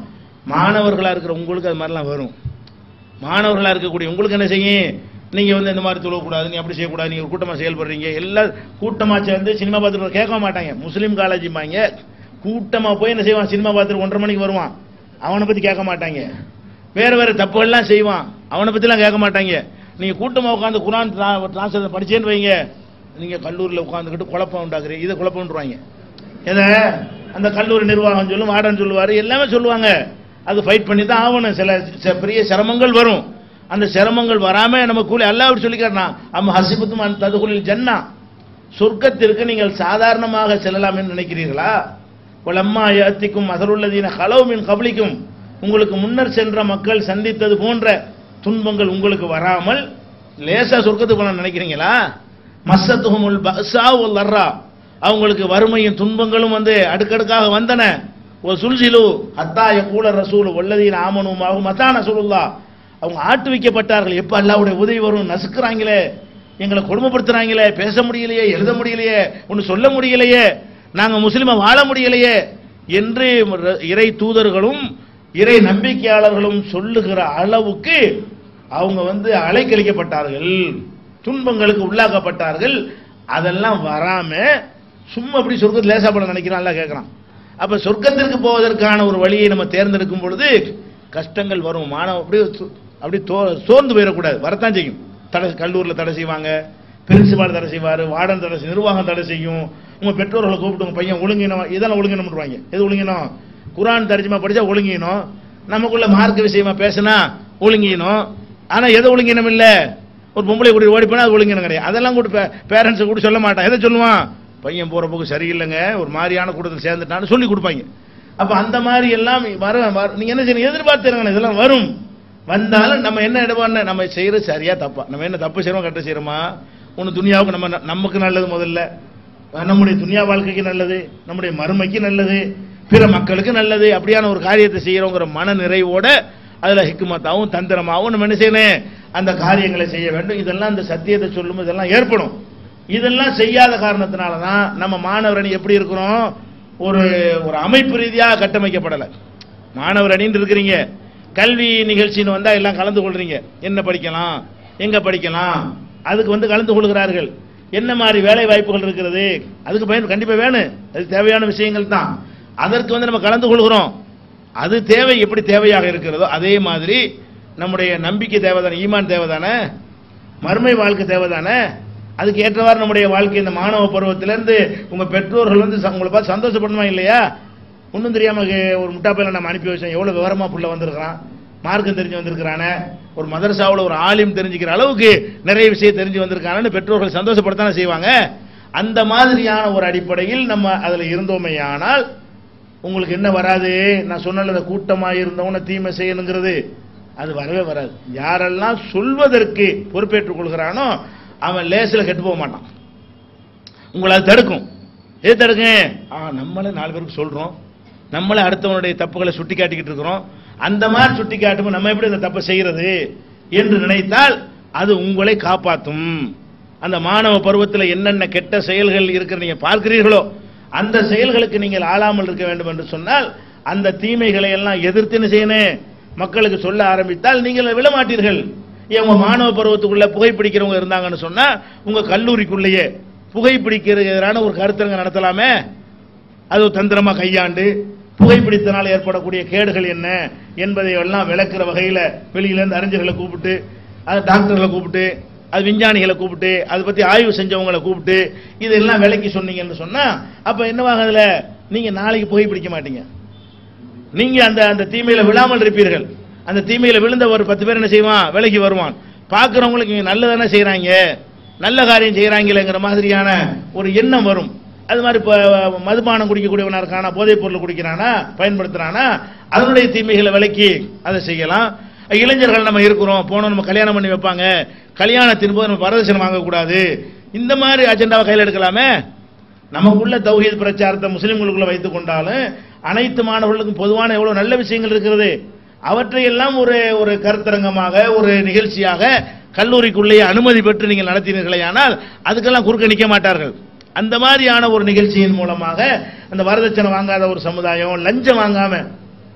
[SPEAKER 2] மாணவர்களா இருக்கிற உங்களுக்கு அது மாதிரிலாம் வரும் மாணவர்களா இருக்கக்கூடிய உங்களுக்கு என்ன செய்யும் நீங்க வந்து இந்த மாதிரி தொழக்கூடாது நீ அப்படி செய்யக்கூடாது நீங்க ஒரு கூட்டமா செயல்படுறீங்க எல்லாம் கூட்டமா சேர்ந்து சினிமா பார்த்துட்டு கேட்க மாட்டாங்க முஸ்லீம் காலேஜும்பாங்க கூட்டமா போய் என்ன செய்வான் சினிமா பார்த்துட்டு ஒன்றரை மணிக்கு வருவான் அவனை பத்தி கேட்க மாட்டாங்க வேற வேற தப்புகள்லாம் செய்வான் அவனை பத்திலாம் கேட்க மாட்டாங்க நீங்க கூட்டமா உட்காந்து குரான் டிரான்ஸ்லேஷன் படிச்சேன்னு வைங்க நீங்க கல்லூரியில் உட்காந்துக்கிட்டு குழப்பம் உண்டாக்குறீங்க இதை குழப்பம்ன்றாங்க எதை அந்த கல்லூரி நிர்வாகம் சொல்லும் வார்டன் சொல்லுவாரு எல்லாமே சொல்லுவாங்க அது ஃபைட் பண்ணி தான் ஆகணும் சில சில பெரிய சிரமங்கள் வரும் அந்த சிரமங்கள் வராம நம்ம கூலி அல்லாஹ் அப்படி சொல்லிக்கிறனா அம்ம ஹசிபத்தும் அந்த ததுகுலில் ஜன்னா சொர்க்கத்திற்கு நீங்கள் சாதாரணமாக செல்லலாம் என்று நினைக்கிறீர்களா உலம்மா யத்திக்கும் மசருள்ளதீன ஹலோ மின் கபலிக்கும் உங்களுக்கு முன்னர் சென்ற மக்கள் சந்தித்தது போன்ற துன்பங்கள் உங்களுக்கு வராமல் லேசா சொர்க்கத்துக்கு போன நினைக்கிறீங்களா மஸ்ஸத்துஹுமுல் பஸா வல் லர்ரா அவங்களுக்கு வறுமையும் துன்பங்களும் வந்து அடுக்கடுக்காக வந்தன ஓ சுல்சிலு ஹத்தா யகூல ரசூல் வல்லதீன ஆமனுமாகும் மத்தா நசூலுல்லா அவங்க ஆட்டு வைக்கப்பட்டார்கள் எப்ப அல்லாஹ்வுடைய உதவி வரும் நசுக்குறாங்களே எங்களை கொடுமைப்படுத்துறாங்களே பேச முடியலையே எழுத முடியலையே ஒன்னு சொல்ல முடியலையே நாங்க முஸ்லிமா வாழ முடியலையே என்று இறை தூதர்களும் இறை நம்பிக்கையாளர்களும் சொல்லுகிற அளவுக்கு அவங்க வந்து அலைக்கழிக்கப்பட்டார்கள் துன்பங்களுக்கு உள்ளாக்கப்பட்டார்கள் அதெல்லாம் வராம சும்மா அப்படி சொர்க்கத்தில் லேசா பண்ண நினைக்கிறான்ல கேட்கறான் அப்ப சொர்க்கத்திற்கு போவதற்கான ஒரு வழியை நம்ம தேர்ந்தெடுக்கும் பொழுது கஷ்டங்கள் வரும் மாணவ அப்படியே சோ- அப்படி தோ- சோர்ந்து போயிடக்கூடாது வரத்தான் செய்யும் தடை கல்லூரியில் தடை செய்வாங்க பிரின்சிபால் தடை செய்வார் வார்டன் தடை செய்யும் நிர்வாகம் தடை செய்யும் உங்க பெற்றோர்களை கூப்பிட்டு உங்க பையன் ஒழுங்கினம் இதெல்லாம் ஒழுங்கினம் பண்ணுவாங்க எது ஒழுங்கினம் குரான் தரிஜமா படிச்சா ஒழுங்கினம் நமக்குள்ள மார்க்க விஷயமா பேசினா ஒழுங்கினம் ஆனா எது ஒழுங்கினம் இல்ல ஒரு பொம்பளை கூட்டி ஓடி போனா அது ஒழுங்கினம் கிடையாது அதெல்லாம் கூட பேரண்ட்ஸ் கூட சொல்ல மாட்டான் எதை சொல்லுவான் பையன் போற போக்கு சரியில்லைங்க ஒரு மாதிரியான கூட்டத்தில் சேர்ந்துட்டான்னு சொல்லி கொடுப்பாங்க அப்ப அந்த மாதிரி எல்லாம் வர வர- நீங்க என்ன செய்யணும் எதிர்பார்த்துருங்க இதெல்லாம் வரும் வந்தாலும் நம்ம என்ன இடமான நம்ம செய்யறது சரியா தப்பா நம்ம என்ன தப்பு செய்யறோம் கரெக்டாக செய்யறோமா ஒன்று துனியாவுக்கு நம்ம ந- நமக்கு நல்லது முதல்ல நம்முடைய துனியா வாழ்க்கைக்கு நல்லது நம்முடைய மறுமைக்கு நல்லது பிற மக்களுக்கு நல்லது அப்படியான ஒரு காரியத்தை செய்யறோங்கிற மன நிறைவோட அதுல ஹிக்குமத்தாவும் தந்திரமாவும் நம்ம என்ன செய்யணும் அந்த காரியங்களை செய்ய வேண்டும் இதெல்லாம் அந்த சத்தியத்தை சொல்லும் இதெல்லாம் ஏற்படும் இதெல்லாம் செய்யாத காரணத்தினால தான் நம்ம மாணவர் அணி எப்படி இருக்கிறோம் ஒரு ஒரு அமைப்பு ரீதியாக கட்டமைக்கப்படலை மாணவர் அணின்னு இருக்கிறீங்க கல்வி நிகழ்ச்சின்னு வந்தா எல்லாம் கலந்து கொள்றீங்க என்ன படிக்கலாம் எங்க படிக்கலாம் அதுக்கு வந்து கலந்து கொள்கிறார்கள் என்ன மாதிரி வேலை வாய்ப்புகள் இருக்கிறது அதுக்கு பயன் கண்டிப்பா வேணும் அது தேவையான விஷயங்கள் தான் அதற்கு வந்து நம்ம கலந்து கொள்கிறோம் அது தேவை எப்படி தேவையாக இருக்கிறதோ அதே மாதிரி நம்முடைய நம்பிக்கை தேவைதானே ஈமான் தேவைதானே மறுமை வாழ்க்கை தேவைதானே அதுக்கு ஏற்றவாறு நம்முடைய வாழ்க்கை இந்த மாணவ பருவத்திலிருந்து உங்க பெற்றோர்கள் வந்து ச- உங்களை பார்த்து சந்தோஷப்படணுமா இல்லையா ஒன்றும் தெரியாம கே- ஒரு முட்டா பையனை நம்ம அனுப்பி வச்சோம் எவ்வளவு விவரமா புள்ள வந்திருக்கிறான் மார்க்கம் தெரிஞ்சு வந்திருக்கிறானே ஒரு மதரசாவுல ஒரு ஆலிம் தெரிஞ்சுக்கிற அளவுக்கு நிறைய விஷயம் தெரிஞ்சு வந்திருக்கானு பெற்றோர்கள் சந்தோஷப்படத்தானே செய்வாங்க அந்த மாதிரியான ஒரு அடிப்படையில் நம்ம அதுல இருந்தோமேயானால் உங்களுக்கு என்ன வராது நான் சொன்னல கூட்டமா இருந்தவன தீமை செய்யணுங்கிறது அது வரவே வராது யாரெல்லாம் சொல்வதற்கு பொறுப்பேற்றுக் கொள்கிறானோ அவன் லேசில் கெட்டு போக மாட்டான் உங்களை அது தடுக்கும் எது தடுக்கும் ஆ நம்மளே நாலு பேருக்கு சொல்றோம் நம்மளே அடுத்தவனுடைய தப்புகளை சுட்டி காட்டிக்கிட்டு இருக்கிறோம் அந்த மாதிரி சுட்டி காட்டும் நம்ம எப்படி இந்த தப்பை செய்யறது என்று நினைத்தால் அது உங்களை காப்பாற்றும் அந்த மாணவ பருவத்தில் என்னென்ன கெட்ட செயல்கள் இருக்கிற நீங்க பார்க்கிறீர்களோ அந்த செயல்களுக்கு நீங்கள் ஆளாமல் இருக்க வேண்டும் என்று சொன்னால் அந்த தீமைகளை எல்லாம் எதிர்த்து என்ன செய்யணும் மக்களுக்கு சொல்ல ஆரம்பித்தால் நீங்கள் விழமாட்டீர்கள் ஏன் உங்க மாணவ பருவத்துக்குள்ள புகைப்பிடிக்கிறவங்க இருந்தாங்கன்னு சொன்னா உங்க கல்லூரிக்குள்ளேயே புகைப்பிடிக்கிறதுக்கு எதிரான ஒரு கருத்தரங்க நடத்தலாமே அது ஒரு தந்திரமா கையாண்டு புகைப்பிடித்தனால் ஏற்படக்கூடிய கேடுகள் என்ன என்பதை எல்லாம் விளக்குற வகையில வெளியில இருந்து அறிஞர்களை கூப்பிட்டு அது டாக்டர்களை கூப்பிட்டு அது விஞ்ஞானிகளை கூப்பிட்டு அதை பத்தி ஆய்வு செஞ்சவங்களை கூப்பிட்டு இதெல்லாம் விளக்கி சொன்னீங்கன்னு சொன்னா அப்ப என்னவாக அதுல நீங்க நாளைக்கு புகைப்பிடிக்க மாட்டீங்க நீங்க அந்த அந்த தீமையில விழாமல் இருப்பீர்கள் அந்த தீமையில விழுந்த ஒரு பத்து பேர் என்ன செய்வான் விலகி வருவான் பார்க்கறவங்களுக்கு இவங்க நல்லதானே செய்றாங்க நல்ல காரியம் செய்றாங்களேங்கிற மாதிரியான ஒரு எண்ணம் வரும் அது மாதிரி இப்போ மதுபானம் குடிக்கக்கூடியவனா இருக்கானா போதைப் பொருள் குடிக்கிறானா பயன்படுத்துறானா அதனுடைய தீமைகளை விலக்கி அதை செய்யலாம் இளைஞர்கள் நம்ம இருக்கிறோம் போனோம் நம்ம கல்யாணம் பண்ணி வைப்பாங்க கல்யாணத்தின் போது நம்ம வரதட்சணை வாங்கக்கூடாது இந்த மாதிரி அஜெண்டாவை கையில் எடுக்கலாமே நமக்குள்ள தௌஹீத் பிரச்சாரத்தை முஸ்லிம்களுக்குள்ள வைத்துக் கொண்டாலும் அனைத்து மாணவர்களுக்கும் பொதுவான எவ்வளவு நல்ல விஷயங்கள் இருக்கிறது அவற்றையெல்லாம் ஒரு ஒரு கருத்தரங்கமாக ஒரு நிகழ்ச்சியாக கல்லூரிக்குள்ளேயே அனுமதி பெற்று நீங்கள் நடத்தினீர்களே ஆனால் அதுக்கெல்லாம் குறுக்க நிற்க மாட்டார்கள் அந்த மாதிரியான ஒரு நிகழ்ச்சியின் மூலமாக அந்த வரதட்சணை வாங்காத ஒரு சமுதாயம் லஞ்சம் வாங்காம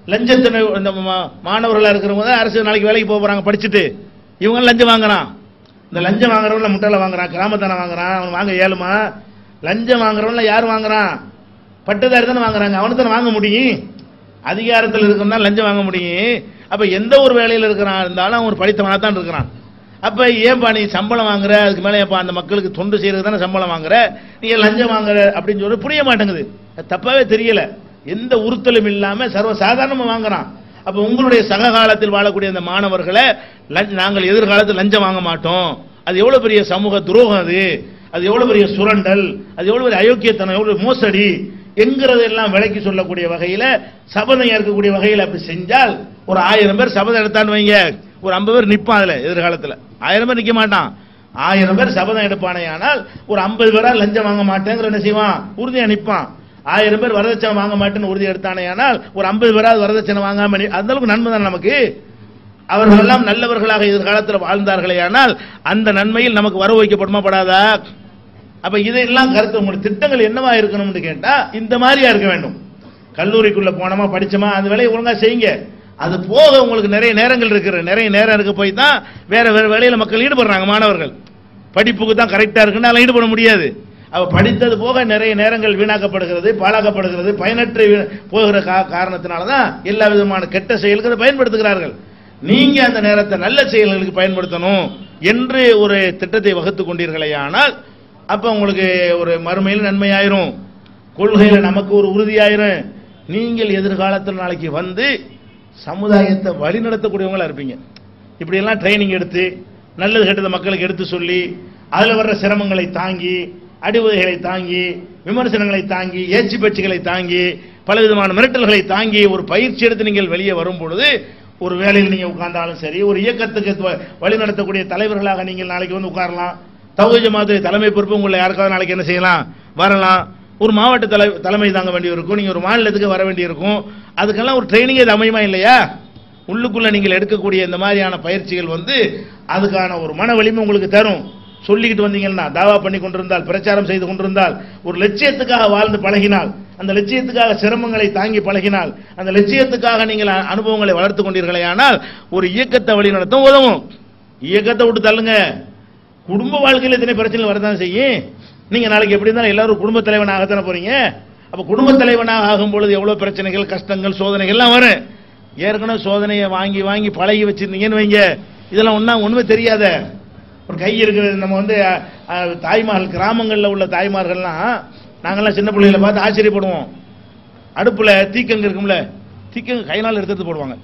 [SPEAKER 2] லஞ்சத்தின இந்த மா- மாணவர்களா இருக்கிறவங்க தான் அரசு நாளைக்கு வேலைக்கு போக போறாங்க படிச்சுட்டு இவங்க லஞ்சம் வாங்குறான் இந்த லஞ்சம் வாங்குறவன்ல முட்டாள வாங்குறான் கிராமத்தான வாங்குறான் அவன் வாங்க இயலுமா லஞ்சம் வாங்குறவன்ல யார் வாங்குறான் பட்டதாரி தானே வாங்குறாங்க அவனு தானே வாங்க முடியும் அதிகாரத்தில் இருக்கிறதா லஞ்சம் வாங்க முடியும் அப்ப எந்த ஒரு வேலையில் இருக்கிறான் இருந்தாலும் அவன் ஒரு படித்தவனா தான் இருக்கிறான் அப்ப ஏன்பா நீ சம்பளம் வாங்குற அதுக்கு மேல ஏன்பா அந்த மக்களுக்கு தொண்டு செய்யறது தானே சம்பளம் வாங்குற நீங்க லஞ்சம் வாங்குற அப்படின்னு சொல்லி புரிய மாட்டேங்குது அது தப்பாவே தெரியல எந்த உறுத்தலும் இல்லாம சர்வ சாதாரணமா வாங்குறான் அப்ப உங்களுடைய சக காலத்தில் வாழக்கூடிய அந்த மாணவர்களை லஞ்ச- நாங்கள் எதிர்காலத்தில் லஞ்சம் வாங்க மாட்டோம் அது எவ்வளவு பெரிய சமூக துரோகம் அது அது எவ்வளவு பெரிய சுரண்டல் அது எவ்வளவு பெரிய அயோக்கியத்தனம் எவ்வளவு மோசடி என்கிறதெல்லாம் விலைக்கு சொல்லக்கூடிய வகையில சபதம் ஏற்கக்கூடிய வகையில் அப்படி செஞ்சால் ஒரு ஆயிரம் பேர் சபதம் எடுத்தான்னு வைங்க ஒரு ஐம்பது பேர் நிப்பான் அதுல எதிர்காலத்துல ஆயிரம் பேர் நிக்க மாட்டான் ஆயிரம் பேர் சபதம் எடுப்பானே ஆனால் ஒரு ஐம்பது பேரா லஞ்சம் வாங்க மாட்டேங்கிற என்ன செய்வான் உறுதியா நிப்பான் ஆயிரம் பேர் வரதட்சணை வாங்க மாட்டேன்னு உறுதி எடுத்தானே ஆனால் ஒரு ஐம்பது பேராவது வரதட்சணை வாங்காம நி- அந்த அளவுக்கு நன்மை தான் நமக்கு அவர்கள் எல்லாம் நல்லவர்களாக எதிர்காலத்தில் வாழ்ந்தார்களே ஆனால் அந்த நன்மையில் நமக்கு வர வைக்கப்படுமா படாதா அப்ப இதெல்லாம் கருத்து உங்களுக்கு திட்டங்கள் என்னவா இருக்கணும்னு கேட்டா இந்த மாதிரியா இருக்க வேண்டும் கல்லூரிக்குள்ள போனோமா படிச்சோமா அந்த வேலையை ஒழுங்கா செய்யுங்க அது போக உங்களுக்கு நிறைய நேரங்கள் இருக்கிற நிறைய நேரம் இருக்க போய் தான் வேற வேற வேலையில மக்கள் ஈடுபடுறாங்க மாணவர்கள் படிப்புக்கு தான் கரெக்டா இருக்குன்னு அதெல்லாம் ஈடுபட முடியாது அவ படித்தது போக நிறைய நேரங்கள் வீணாக்கப்படுகிறது பாழாக்கப்படுகிறது பயனற்ற வீண- போகிற கா- காரணத்தினால தான் எல்லா விதமான கெட்ட செயலுக்கு அதை பயன்படுத்துகிறார்கள் நீங்க அந்த நேரத்தை நல்ல செயல்களுக்கு பயன்படுத்தணும் என்று ஒரு திட்டத்தை வகுத்து கொண்டீர்களேயானால் அப்ப உங்களுக்கு ஒரு மறுமையில் நன்மையாயிரும் கொள்கையில நமக்கு ஒரு உறுதியாயிரும் நீங்கள் எதிர்காலத்தில் நாளைக்கு வந்து சமுதாயத்தை வழிநடத்தக்கூடியவங்களா இருப்பீங்க இப்படி எல்லாம் ட்ரைனிங் எடுத்து நல்லது கெட்டத மக்களுக்கு எடுத்து சொல்லி அதுல வர்ற சிரமங்களை தாங்கி அடிவுதைகளை தாங்கி விமர்சனங்களை தாங்கி ஏச்சு பேச்சுகளை தாங்கி பலவிதமான மிரட்டல்களை தாங்கி ஒரு பயிற்சி எடுத்து நீங்கள் வெளியே வரும் பொழுது ஒரு வேலையில் நீங்க உட்கார்ந்தாலும் சரி ஒரு இயக்கத்துக்கு வ- வழிநடத்தக்கூடிய தலைவர்களாக நீங்கள் நாளைக்கு வந்து உட்காரலாம் தகுதி மாதிரி தலைமை பொறுப்பு உங்களை யாருக்காவது நாளைக்கு என்ன செய்யலாம் வரலாம் ஒரு மாவட்ட தலை தலைமை தாங்க வேண்டியிருக்கும் நீங்க ஒரு மாநிலத்துக்கு வர வேண்டியிருக்கும் அதுக்கெல்லாம் ஒரு ட்ரைனிங் இது அமையுமா இல்லையா உள்ளுக்குள்ள நீங்கள் எடுக்கக்கூடிய இந்த மாதிரியான பயிற்சிகள் வந்து அதுக்கான ஒரு மன வலிமை உங்களுக்கு தரும் சொல்லிக்கிட்டு வந்தீங்கன்னா தாவா பண்ணி கொண்டிருந்தால் பிரச்சாரம் செய்து கொண்டிருந்தால் ஒரு லட்சியத்துக்காக வாழ்ந்து பழகினால் அந்த லட்சியத்துக்காக சிரமங்களை தாங்கி பழகினால் அந்த லட்சியத்துக்காக நீங்கள் அ- அனுபவங்களை வளர்த்து கொண்டீர்களே ஆனால் ஒரு இயக்கத்தை வழிநடத்த உதவும் இயக்கத்தை விட்டு தள்ளுங்க குடும்ப வாழ்க்கையில் எத்தனை பிரச்சனை வரதான் செய்யும் நீங்க நாளைக்கு எப்படி இருந்தாலும் எல்லாரும் குடும்ப தலைவனாகத்தானே போறீங்க அப்ப குடும்ப தலைவனாக ஆகும் பொழுது எவ்வளவு பிரச்சனைகள் கஷ்டங்கள் சோதனைகள் எல்லாம் வரும் ஏற்கனவே சோதனையை வாங்கி வாங்கி பழகி வச்சிருந்தீங்கன்னு வைங்க இதெல்லாம் ஒண்ணா ஒண்ணுமே தெரியாத ஒரு கை இருக்கிறது நம்ம வந்து அஹ், அஹ், தாய்மார்கள் கிராமங்களில் உள்ள தாய்மார்கள்லாம் நாங்கெல்லாம் சின்ன பிள்ளைகளை பார்த்து ஆச்சரியப்படுவோம் அடுப்புல தீக்கங்கு இருக்கும்ல தீக்கங்கு கையினால் எடுத்து எடுத்து போடுவாங்க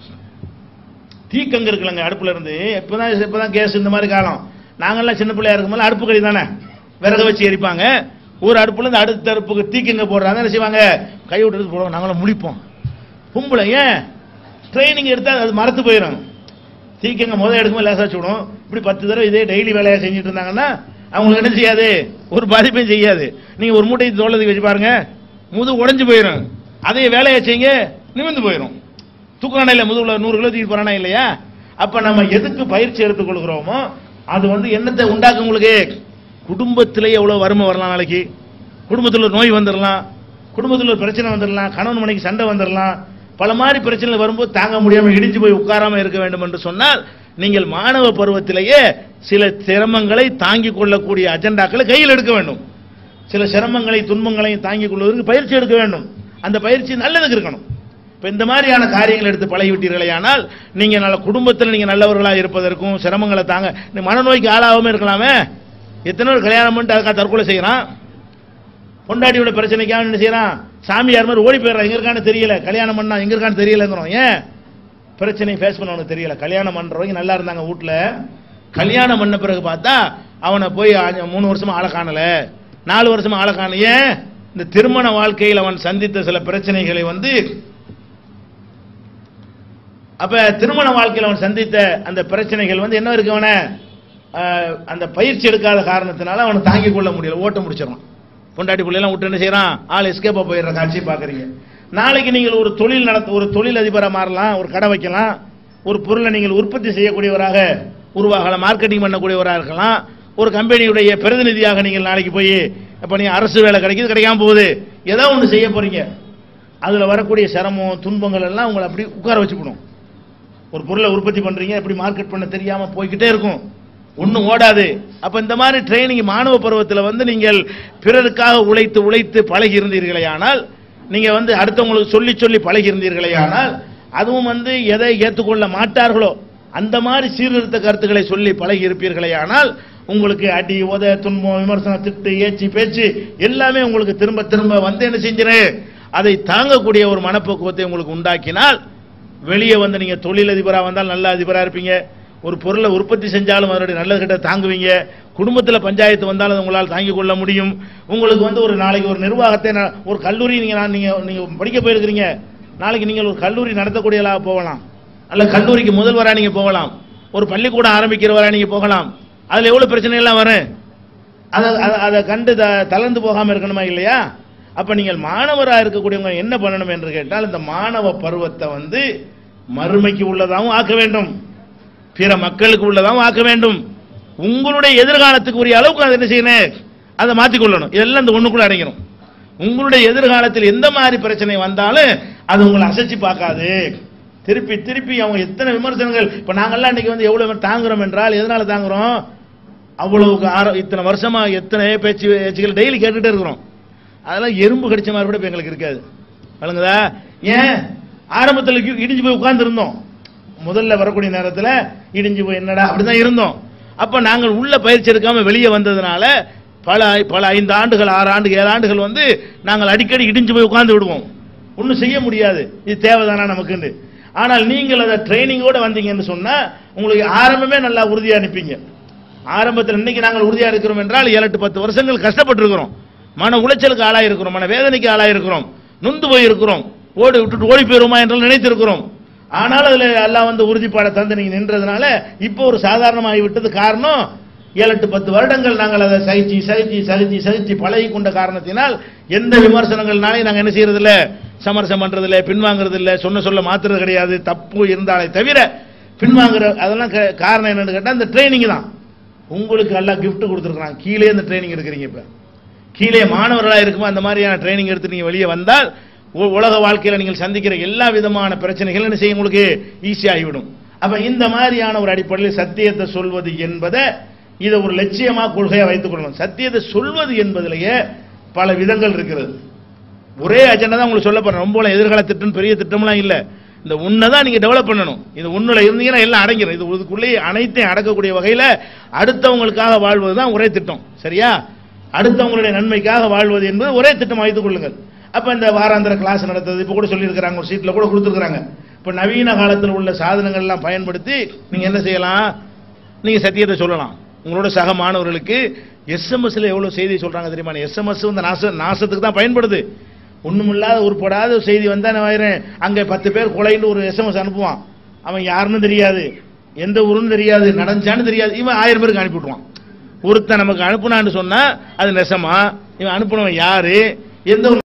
[SPEAKER 2] தீக்கங்கு இருக்குல்லங்க அடுப்புல இருந்து இப்பதான் இப்பதான் கேஸ் இந்த மாதிரி காலம் நாங்கெல்லாம் சின்ன பிள்ளையா இருக்கும்போது அடுப்பு கறி தானே விறகு வச்சு எரிப்பாங்க ஒரு அடுப்புல இருந்து அடுத்த அடுப்புக்கு தீக்கங்க போடுறாங்க என்ன செய்வாங்க கை விட்டு எடுத்து போடுவாங்க நாங்களும் முழிப்போம் கும்பல ஏன் ட்ரைனிங் எடுத்தா அது மறத்து போயிடும் தீக்கங்க முதல் எடுக்கும்போது லேசா சுடும் இப்படி பத்து தடவை இதே டெய்லி வேலையா செஞ்சுட்டு இருந்தாங்கன்னா அவங்களுக்கு என்ன செய்யாது ஒரு பாதிப்பையும் செய்யாது நீங்க ஒரு மூட்டை தோளத்துக்கு வச்சு பாருங்க முது உடைஞ்சு போயிடும் அதே வேலையை செய்யுங்க நிமிர்ந்து போயிடும் தூக்குறானா முதுகுல நூறு கிலோ தூக்கி போறானா இல்லையா அப்ப நம்ம எதுக்கு பயிற்சி எடுத்துக் கொள்கிறோமோ அது வந்து என்னத்தை உண்டாக்கும் உங்களுக்கு குடும்பத்திலே எவ்வளவு வறுமை வரலாம் நாளைக்கு குடும்பத்தில் ஒரு நோய் வந்துடலாம் குடும்பத்தில் ஒரு பிரச்சனை வந்துடலாம் கணவன் மனைக்கு சண்டை வந்துடலாம் பல மாதிரி பிரச்சனைகள் வரும்போது தாங்க முடியாம இடிஞ்சு போய் உட்காராம இருக்க வேண்டும் என்று சொன்னால் நீங்கள் மாணவ பருவத்திலேயே சில சிரமங்களை தாங்கிக் கொள்ளக்கூடிய அஜெண்டாக்களை கையில் எடுக்க வேண்டும் சில சிரமங்களை துன்பங்களையும் தாங்கிக் கொள்வதற்கு பயிற்சி எடுக்க வேண்டும் அந்த பயிற்சி நல்லதுக்கு இருக்கணும் இப்ப இந்த மாதிரியான காரியங்கள் எடுத்து பழகிவிட்டீர்களே ஆனால் நீங்க நல்ல குடும்பத்தில் நீங்க நல்லவர்களா இருப்பதற்கும் சிரமங்களை தாங்க நீ மனநோய்க்கு ஆளாகாம இருக்கலாமே எத்தனை பேர் கல்யாணம் பண்ணிட்டு அதுக்காக தற்கொலை செய்யறான் பொண்டாட்டியோட பிரச்சனைக்காக என்ன செய்யறான் சாமியார் மாதிரி ஓடி போயிடுறான் எங்க இருக்கான்னு தெரியல கல்யாணம் பண்ணா எங்க இருக்கான்னு தெரியலங்கிறோம் ஏன் பிரச்சனை ஃபேஸ் பண்ணவனுக்கு தெரியல கல்யாணம் பண்றவங்க நல்லா இருந்தாங்க வீட்ல கல்யாணம் பண்ண பிறகு பார்த்தா அவனை போய் அஞ்சு- மூணு வருஷமா ஆளை காணல நாலு வருஷமா ஆளை காணல ஏன் இந்த திருமண வாழ்க்கையில் அவன் சந்தித்த சில பிரச்சனைகளை வந்து அப்ப திருமண வாழ்க்கையில் அவன் சந்தித்த அந்த பிரச்சனைகள் வந்து என்ன இருக்கு அவனை ஆஹ், அந்த பயிற்சி எடுக்காத காரணத்தினால அவனை தாங்கிக் கொள்ள முடியல ஓட்ட முடிச்சிடறான் பொண்டாட்டி பிள்ளைலாம் விட்டு என்ன செய்யறான் ஆள் எஸ்கேப்பா போயிடுற காட்சி பாக்குறீங்க நாளைக்கு நீங்கள் ஒரு தொழில் நடத்த ஒரு தொழில் அதிபராக மாறலாம் ஒரு கடை வைக்கலாம் ஒரு பொருளை நீங்கள் உற்பத்தி செய்யக்கூடியவராக உருவாகலாம் மார்க்கெட்டிங் பண்ணக்கூடியவராக இருக்கலாம் ஒரு கம்பெனியுடைய பிரதிநிதியாக நீங்கள் நாளைக்கு போய் இப்ப நீங்க அரசு வேலை கிடைக்குது கிடைக்காம போகுது ஏதோ ஒன்று செய்ய போறீங்க அதுல வரக்கூடிய சிரமம் துன்பங்கள் எல்லாம் உங்களை அப்படி உட்கார வச்சுக்கணும் ஒரு பொருளை உற்பத்தி பண்றீங்க எப்படி மார்க்கெட் பண்ண தெரியாம போய்கிட்டே இருக்கும் ஒண்ணும் ஓடாது அப்ப இந்த மாதிரி ட்ரைனிங் மாணவ பருவத்தில் வந்து நீங்கள் பிறருக்காக உழைத்து உழைத்து பழகி இருந்தீர்களே ஆனால் நீங்க வந்து அடுத்தவங்களுக்கு சொல்லி சொல்லி பழகி இருந்தீர்களே ஆனால் அதுவும் வந்து எதை ஏற்றுக்கொள்ள மாட்டார்களோ அந்த மாதிரி சீர்திருத்த கருத்துக்களை சொல்லி பழகி இருப்பீர்களே ஆனால் உங்களுக்கு அடி உத துன்பம் விமர்சனம் திட்டு ஏச்சி பேச்சு எல்லாமே உங்களுக்கு திரும்ப திரும்ப வந்து என்ன செஞ்சிரு அதை தாங்கக்கூடிய ஒரு மனப்பக்குவத்தை உங்களுக்கு உண்டாக்கினால் வெளியே வந்து நீங்க தொழிலதிபரா வந்தால் நல்ல அதிபரா இருப்பீங்க ஒரு பொருளை உற்பத்தி செஞ்சாலும் அதனுடைய நல்லது கிட்ட தாங்குவீங்க குடும்பத்துல பஞ்சாயத்து வந்தாலும் அதை உங்களால் தாங்கிக் கொள்ள முடியும் உங்களுக்கு வந்து ஒரு நாளைக்கு ஒரு நிர்வாகத்தை ந- ஒரு கல்லூரி நீங்க நான் நீங்க நீங்க படிக்க போயிருக்கிறீங்க நாளைக்கு நீங்கள் ஒரு கல்லூரி நடத்தக்கூடியவர்களாக போகலாம் அல்ல கல்லூரிக்கு முதல்வரா நீங்க போகலாம் ஒரு பள்ளிக்கூடம் ஆரம்பிக்கிறவரா நீங்க போகலாம் அதுல எவ்வளவு பிரச்சனை எல்லாம் வரும் அதை அதை- அதை கண்டு த- தளர்ந்து போகாம இருக்கணுமா இல்லையா அப்ப நீங்கள் மாணவராக இருக்கக்கூடியவங்க என்ன பண்ணணும் என்று கேட்டால் இந்த மாணவ பருவத்தை வந்து மறுமைக்கு உள்ளதாகவும் ஆக்க வேண்டும் பிற மக்களுக்கு உள்ளதாகவும் ஆக்க வேண்டும் உங்களுடைய எதிர்காலத்துக்கு உரிய அளவுக்கு அதை என்ன செய்யணும் அதை மாற்றிக்கொள்ளணும் இதெல்லாம் இந்த ஒண்ணுக்குள்ள அடங்கிடும் உங்களுடைய எதிர்காலத்தில் எந்த மாதிரி பிரச்சனை வந்தாலும் அது உங்களை அசைச்சு பார்க்காது திருப்பி திருப்பி அவங்க எத்தனை விமர்சனங்கள் இப்ப நாங்கெல்லாம் இன்னைக்கு வந்து எவ்வளவு தாங்குறோம் என்றால் எதனால தாங்குறோம் அவ்வளவுக்கு ஆர- இத்தனை வருஷமா எத்தனை பேச்சு பேச்சுகள் டெய்லி கேட்டுட்டே இருக்கிறோம் அதெல்லாம் எறும்பு கடிச்ச மாதிரி கூட இப்ப எங்களுக்கு இருக்காது வழங்குதா ஏன் ஆரம்பத்தில் இ- இடிஞ்சு போய் உட்கார்ந்து இருந்தோம் முதல்ல வரக்கூடிய நேரத்தில் இடிஞ்சு போய் என்னடா அப்படிதான் இருந்தோம் அப்ப நாங்கள் உள்ள பயிற்சி எடுக்காம வெளியே வந்ததுனால பல பல ஐந்து ஆண்டுகள் ஆறு ஆண்டு ஏழு ஆண்டுகள் வந்து நாங்கள் அடிக்கடி இடிஞ்சு போய் உட்கார்ந்து விடுவோம் ஒன்றும் செய்ய முடியாது இது தேவைதானா நமக்குன்னு ஆனால் நீங்கள் அதை ட்ரைனிங்கோட வந்தீங்கன்னு சொன்னா உங்களுக்கு ஆரம்பமே நல்லா உறுதியா நிற்பீங்க ஆரம்பத்தில் இன்னைக்கு நாங்கள் உறுதியா இருக்கிறோம் என்றால் ஏழு எட்டு பத்து வருஷங்கள் கஷ்டப்பட்டிருக்கிறோம் மன உளைச்சலுக்கு ஆளாயிருக்கிறோம் மன வேதனைக்கு ஆளாயிருக்கிறோம் நொந்து போயிருக்கிறோம் ஓடி விட்டுட்டு ஓடி போயிருமா என்று நினைத்திருக்கிறோம் ஆனால் அதுல எல்லாம் வந்து உறுதிப்பாட தந்து நீங்க நின்றதுனால இப்போ ஒரு சாதாரணமாகி விட்டது காரணம் ஏழு எட்டு பத்து வருடங்கள் நாங்கள் அதை சகிச்சு சகிச்சு சகிச்சு சகிச்சு பழகி கொண்ட காரணத்தினால் எந்த விமர்சனங்கள்னாலே நாங்கள் என்ன செய்யறது இல்ல சமரசம் பண்றது இல்ல பின்வாங்குறது இல்ல சொன்ன சொல்ல மாத்துறது கிடையாது தப்பு இருந்தாலே தவிர பின்வாங்குற அதெல்லாம் க- காரணம் என்னன்னு கேட்டா இந்த ட்ரைனிங் தான் உங்களுக்கு எல்லாம் gift கொடுத்துருக்கான் கீழே இந்த ட்ரைனிங் எடுக்கிறீங்க இப்ப கீழே மாணவர்களாக இருக்கும்போது அந்த மாதிரியான ட்ரைனிங் எடுத்து நீங்க வெளியே வந்தால் உ- உலக வாழ்க்கையில நீங்கள் சந்திக்கிற எல்லா விதமான பிரச்சனைகள் என்ன செய்யும் உங்களுக்கு ஈஸியாகிவிடும் அப்ப இந்த மாதிரியான ஒரு அடிப்படையில் சத்தியத்தை சொல்வது என்பதை இதை ஒரு லட்சியமா கொள்கையா வைத்துக் கொள்ளணும் சத்தியத்தை சொல்வது என்பதிலேயே பல விதங்கள் இருக்கிறது ஒரே அஜெண்டா தான் உங்களுக்கு சொல்ல போறேன் ரொம்ப எதிர்கால திட்டம் பெரிய திட்டம்லாம் இல்ல இந்த உன்னை தான் நீங்க டெவலப் பண்ணணும் இது உன்னுல இருந்தீங்கன்னா எல்லாம் அடங்கிடும் இது இதுக்குள்ளேயே அனைத்தையும் அடக்கக்கூடிய வகையில அடுத்தவங்களுக்காக வாழ்வது தான் ஒரே திட்டம் சரியா அடுத்தவங்களுடைய நன்மைக்காக வாழ்வது என்பது ஒரே திட்டம் வைத்துக் கொள்ளுங்கள் அப்ப இந்த வாராந்திர கிளாஸ் நடத்துறது இப்ப கூட சொல்லியிருக்கிறாங்க ஒரு சீட்ல கூட கொடுத்துருக்காங்க இப்ப நவீன காலத்தில் உள்ள சாதனங்கள் எல்லாம் பயன்படுத்தி நீங்க என்ன செய்யலாம் நீங்க சத்தியத்தை சொல்லலாம் உங்களோட சக மாணவர்களுக்கு எஸ்எம்எஸ்ல எவ்வளவு செய்தி சொல்றாங்க தெரியுமா எஸ்எம்எஸ் வந்து நாச நாசத்துக்கு தான் பயன்படுது ஒண்ணுமில்லாத உருப்படாத ஒரு செய்தி வந்தா நான் வைரேன் அங்க பத்து பேர் கொலைன்னு ஒரு எஸ்எம்எஸ் அனுப்புவான் அவன் யாருன்னு தெரியாது எந்த ஊருன்னு தெரியாது நடந்துச்சான்னு தெரியாது இவன் ஆயிரம் பேருக்கு அனுப்பி விட்டுருவான் ஒருத்தன் நமக்கு அனுப்புனான்னு சொன்னா அது நெசமா இவன் அனுப்புனவன் யாரு எந்த ஒரு